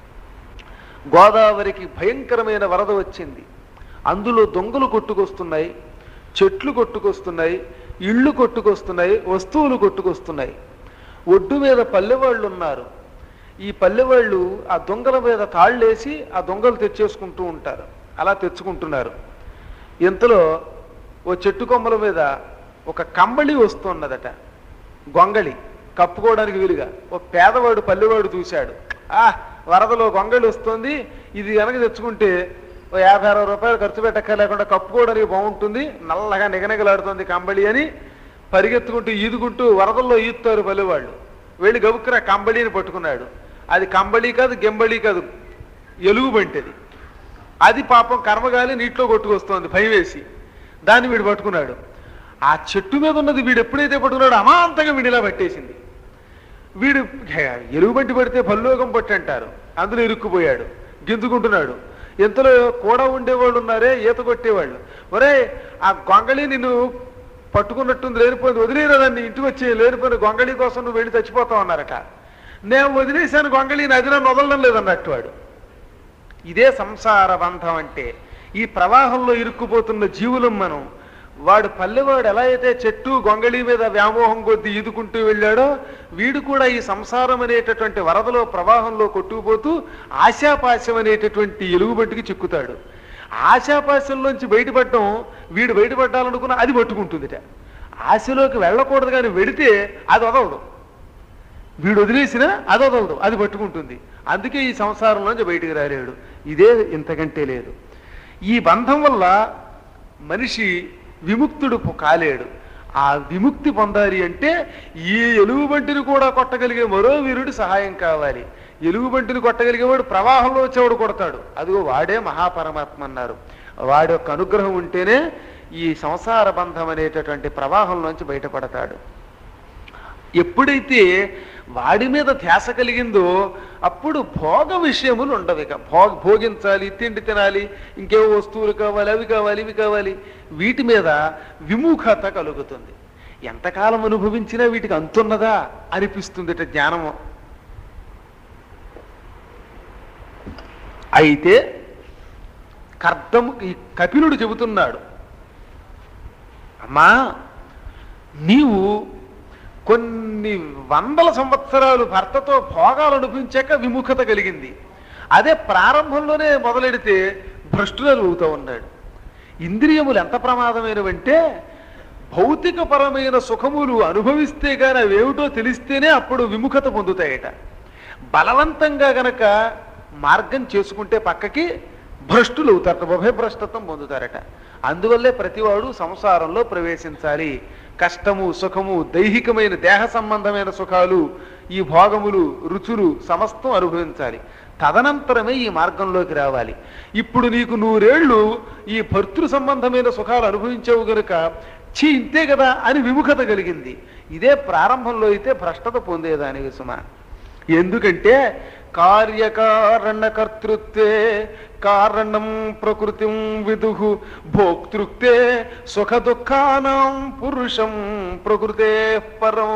గోదావరికి భయంకరమైన వరద వచ్చింది అందులో దొంగలు కొట్టుకొస్తున్నాయి చెట్లు కొట్టుకొస్తున్నాయి ఇళ్ళు కొట్టుకొస్తున్నాయి వస్తువులు కొట్టుకొస్తున్నాయి ఒడ్డు మీద పల్లెవాళ్ళు ఉన్నారు ఈ పల్లెవాళ్ళు ఆ దొంగల మీద తాళ్ళేసి ఆ దొంగలు తెచ్చేసుకుంటూ ఉంటారు అలా తెచ్చుకుంటున్నారు ఇంతలో ఓ చెట్టు కొమ్మల మీద ఒక కంబళి వస్తున్నదట గొంగళి కప్పుకోవడానికి వీలుగా ఓ పేదవాడు పల్లెవాడు చూశాడు ఆ వరదలో గొంగళి వస్తుంది ఇది కనుక తెచ్చుకుంటే ఓ యాభై అరవై రూపాయలు ఖర్చు పెట్టక్క లేకుండా కప్పుకోవడానికి బాగుంటుంది నల్లగా నిగనిగలాడుతుంది కంబళి అని పరిగెత్తుకుంటూ ఈదుకుంటూ వరదల్లో ఈదుతారు పల్లెవాళ్ళు వెళ్ళి గబుక్కున కంబళిని పట్టుకున్నాడు అది కంబళి కాదు గెంబళి కాదు ఎలుగు బంటిది అది పాపం కర్మగాలి నీటిలో కొట్టుకొస్తోంది భయం వేసి దాన్ని వీడు పట్టుకున్నాడు ఆ చెట్టు మీద ఉన్నది వీడు ఎప్పుడైతే పట్టుకున్నాడో అమాంతంగా వీడు ఇలా పట్టేసింది వీడు ఎలుగుబంటి పడితే భల్లోకం పట్టి అంటారు అందులో ఇరుక్కుపోయాడు గిందుకుంటున్నాడు ఎంతలో కూడా ఉండేవాళ్ళు ఉన్నారే ఈత కొట్టేవాళ్ళు ఒరే ఆ గొంగళి నిన్ను పట్టుకున్నట్టుంది లేనిపోయింది వదిలేరా దాన్ని ఇంటికి వచ్చి లేనిపోయిన గొంగళి కోసం నువ్వు వెళ్ళి చచ్చిపోతావు అన్నారట నేను వదిలేశాను గొంగళి నది నన్ను వదలడం లేదన్నట్టు వాడు ఇదే సంసార బంధం అంటే ఈ ప్రవాహంలో ఇరుక్కుపోతున్న జీవులం మనం వాడు పల్లెవాడు ఎలా అయితే చెట్టు గొంగళి మీద వ్యామోహం కొద్ది ఈదుకుంటూ వెళ్ళాడో వీడు కూడా ఈ సంసారం అనేటటువంటి వరదలో ప్రవాహంలో కొట్టుకుపోతూ ఆశాపాశం అనేటటువంటి ఎలుగుబంటికి చిక్కుతాడు ఆశాపాశంలోంచి బయటపడటం వీడు బయటపడ్డాలనుకున్న అది పట్టుకుంటుందిట ఆశలోకి వెళ్ళకూడదు కానీ వెడితే అది వదలదు వీడు వదిలేసినా అది వదలదు అది పట్టుకుంటుంది అందుకే ఈ సంసారంలోంచి బయటికి రాలేడు ఇదే ఇంతకంటే లేదు ఈ బంధం వల్ల మనిషి విముక్తుడు పొ- కాలేడు ఆ విముక్తి పొందాలి అంటే ఈ ఎలుగుబంటిని కూడా కొట్టగలిగే మరో వీరుడి సహాయం కావాలి ఎలుగుబంటిని కొట్టగలిగేవాడు ప్రవాహంలో వచ్చేవాడు కొడతాడు అదిగో వాడే మహాపరమాత్మ అన్నారు వాడి యొక్క అనుగ్రహం ఉంటేనే ఈ సంసార బంధం అనేటటువంటి ప్రవాహంలోంచి బయటపడతాడు ఎప్పుడైతే వాడి మీద ధ్యాస కలిగిందో అప్పుడు భోగ విషయములు ఉండవు ఇక భోగ భోగించాలి తిండి తినాలి ఇంకేవో వస్తువులు కావాలి అవి కావాలి ఇవి కావాలి వీటి మీద విముఖత కలుగుతుంది ఎంతకాలం అనుభవించినా వీటికి అంతున్నదా అనిపిస్తుంది ఇట జ్ఞానము అయితే కర్దము ఈ కపిలుడు చెబుతున్నాడు అమ్మా నీవు కొన్ని వందల సంవత్సరాలు భర్తతో భోగాలు అనిపించాక విముఖత కలిగింది అదే ప్రారంభంలోనే మొదలెడితే భ్రష్టురాలు అవుతూ ఉన్నాడు ఇంద్రియములు ఎంత ప్రమాదమైనవంటే భౌతికపరమైన సుఖములు అనుభవిస్తే గాని అవేమిటో తెలిస్తేనే అప్పుడు విముఖత పొందుతాయట బలవంతంగా గనక మార్గం చేసుకుంటే పక్కకి భ్రష్టులు అవుతారట ఉభయ భ్రష్టత్వం పొందుతారట అందువల్లే ప్రతివాడు సంసారంలో ప్రవేశించాలి కష్టము సుఖము దైహికమైన దేహ సంబంధమైన సుఖాలు ఈ భోగములు రుచులు సమస్తం అనుభవించాలి తదనంతరమే ఈ మార్గంలోకి రావాలి ఇప్పుడు నీకు నూరేళ్లు ఈ భర్తృ సంబంధమైన సుఖాలు అనుభవించావు గనుక చీ ఇంతే కదా అని విముఖత కలిగింది ఇదే ప్రారంభంలో అయితే భ్రష్టత పొందేదాని సుమ ఎందుకంటే కార్యకారణ కర్తృత్వే కారణం ప్రకృతి విదుహు భోక్తృక్తే సుఖ దుఃఖానం పురుషం ప్రకృతే పరం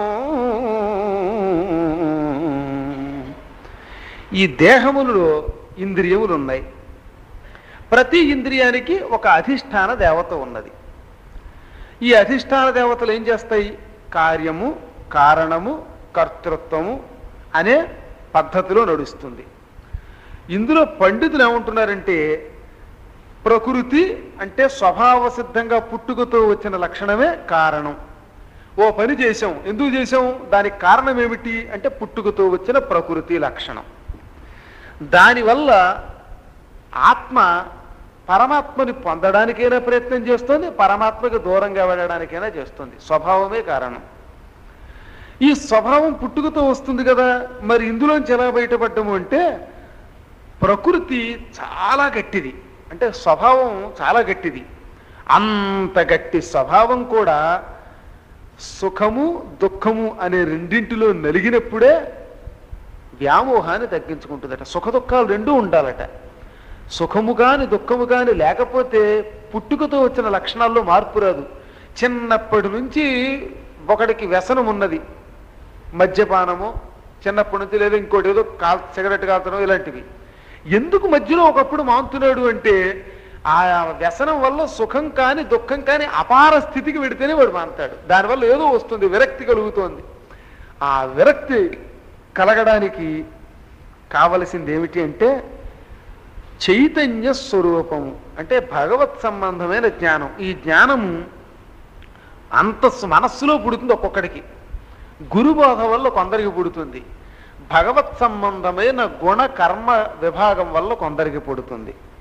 ఈ దేహములలో ఇంద్రియములు ఉన్నాయి ప్రతి ఇంద్రియానికి ఒక అధిష్టాన దేవత ఉన్నది ఈ అధిష్టాన దేవతలు ఏం చేస్తాయి కార్యము కారణము కర్తృత్వము అనే పద్ధతిలో నడుస్తుంది ఇందులో పండితులు ఏమంటున్నారంటే ప్రకృతి అంటే స్వభావ సిద్ధంగా పుట్టుకతో వచ్చిన లక్షణమే కారణం ఓ పని చేసాం ఎందుకు చేసాం దానికి కారణం ఏమిటి అంటే పుట్టుకతో వచ్చిన ప్రకృతి లక్షణం దానివల్ల ఆత్మ పరమాత్మని పొందడానికైనా ప్రయత్నం చేస్తుంది పరమాత్మకి దూరంగా వెళ్ళడానికైనా చేస్తుంది స్వభావమే కారణం ఈ స్వభావం పుట్టుకతో వస్తుంది కదా మరి ఇందులోంచి ఎలా బయటపడ్డము అంటే ప్రకృతి చాలా గట్టిది అంటే స్వభావం చాలా గట్టిది అంత గట్టి స్వభావం కూడా సుఖము దుఃఖము అనే రెండింటిలో నలిగినప్పుడే వ్యామోహాన్ని తగ్గించుకుంటుందట సుఖ దుఃఖాలు రెండూ ఉండాలట సుఖము కాని దుఃఖము కాని లేకపోతే పుట్టుకతో వచ్చిన లక్షణాల్లో మార్పు రాదు చిన్నప్పటి నుంచి ఒకడికి వ్యసనం ఉన్నది మద్యపానము చిన్నప్పటి నుంచి లేదా ఇంకోటి ఏదో కాల్ సిగరెట్ కాల్చడం ఇలాంటివి ఎందుకు మధ్యలో ఒకప్పుడు మాంతున్నాడు అంటే ఆ వ్యసనం వల్ల సుఖం కాని దుఃఖం కాని అపార స్థితికి వెడితేనే వాడు మాంతాడు దానివల్ల ఏదో వస్తుంది విరక్తి కలుగుతోంది ఆ విరక్తి కలగడానికి కావలసింది ఏమిటి అంటే చైతన్య స్వరూపము అంటే భగవత్ సంబంధమైన జ్ఞానం ఈ జ్ఞానము అంత స్- మనస్సులో పుడుతుంది ఒక్కొక్కడికి గురుబోధ వల్ల కొందరికి పుడుతుంది భగవత్ సంబంధమైన గుణ కర్మ విభాగం వల్ల కొందరికి పుడుతుంది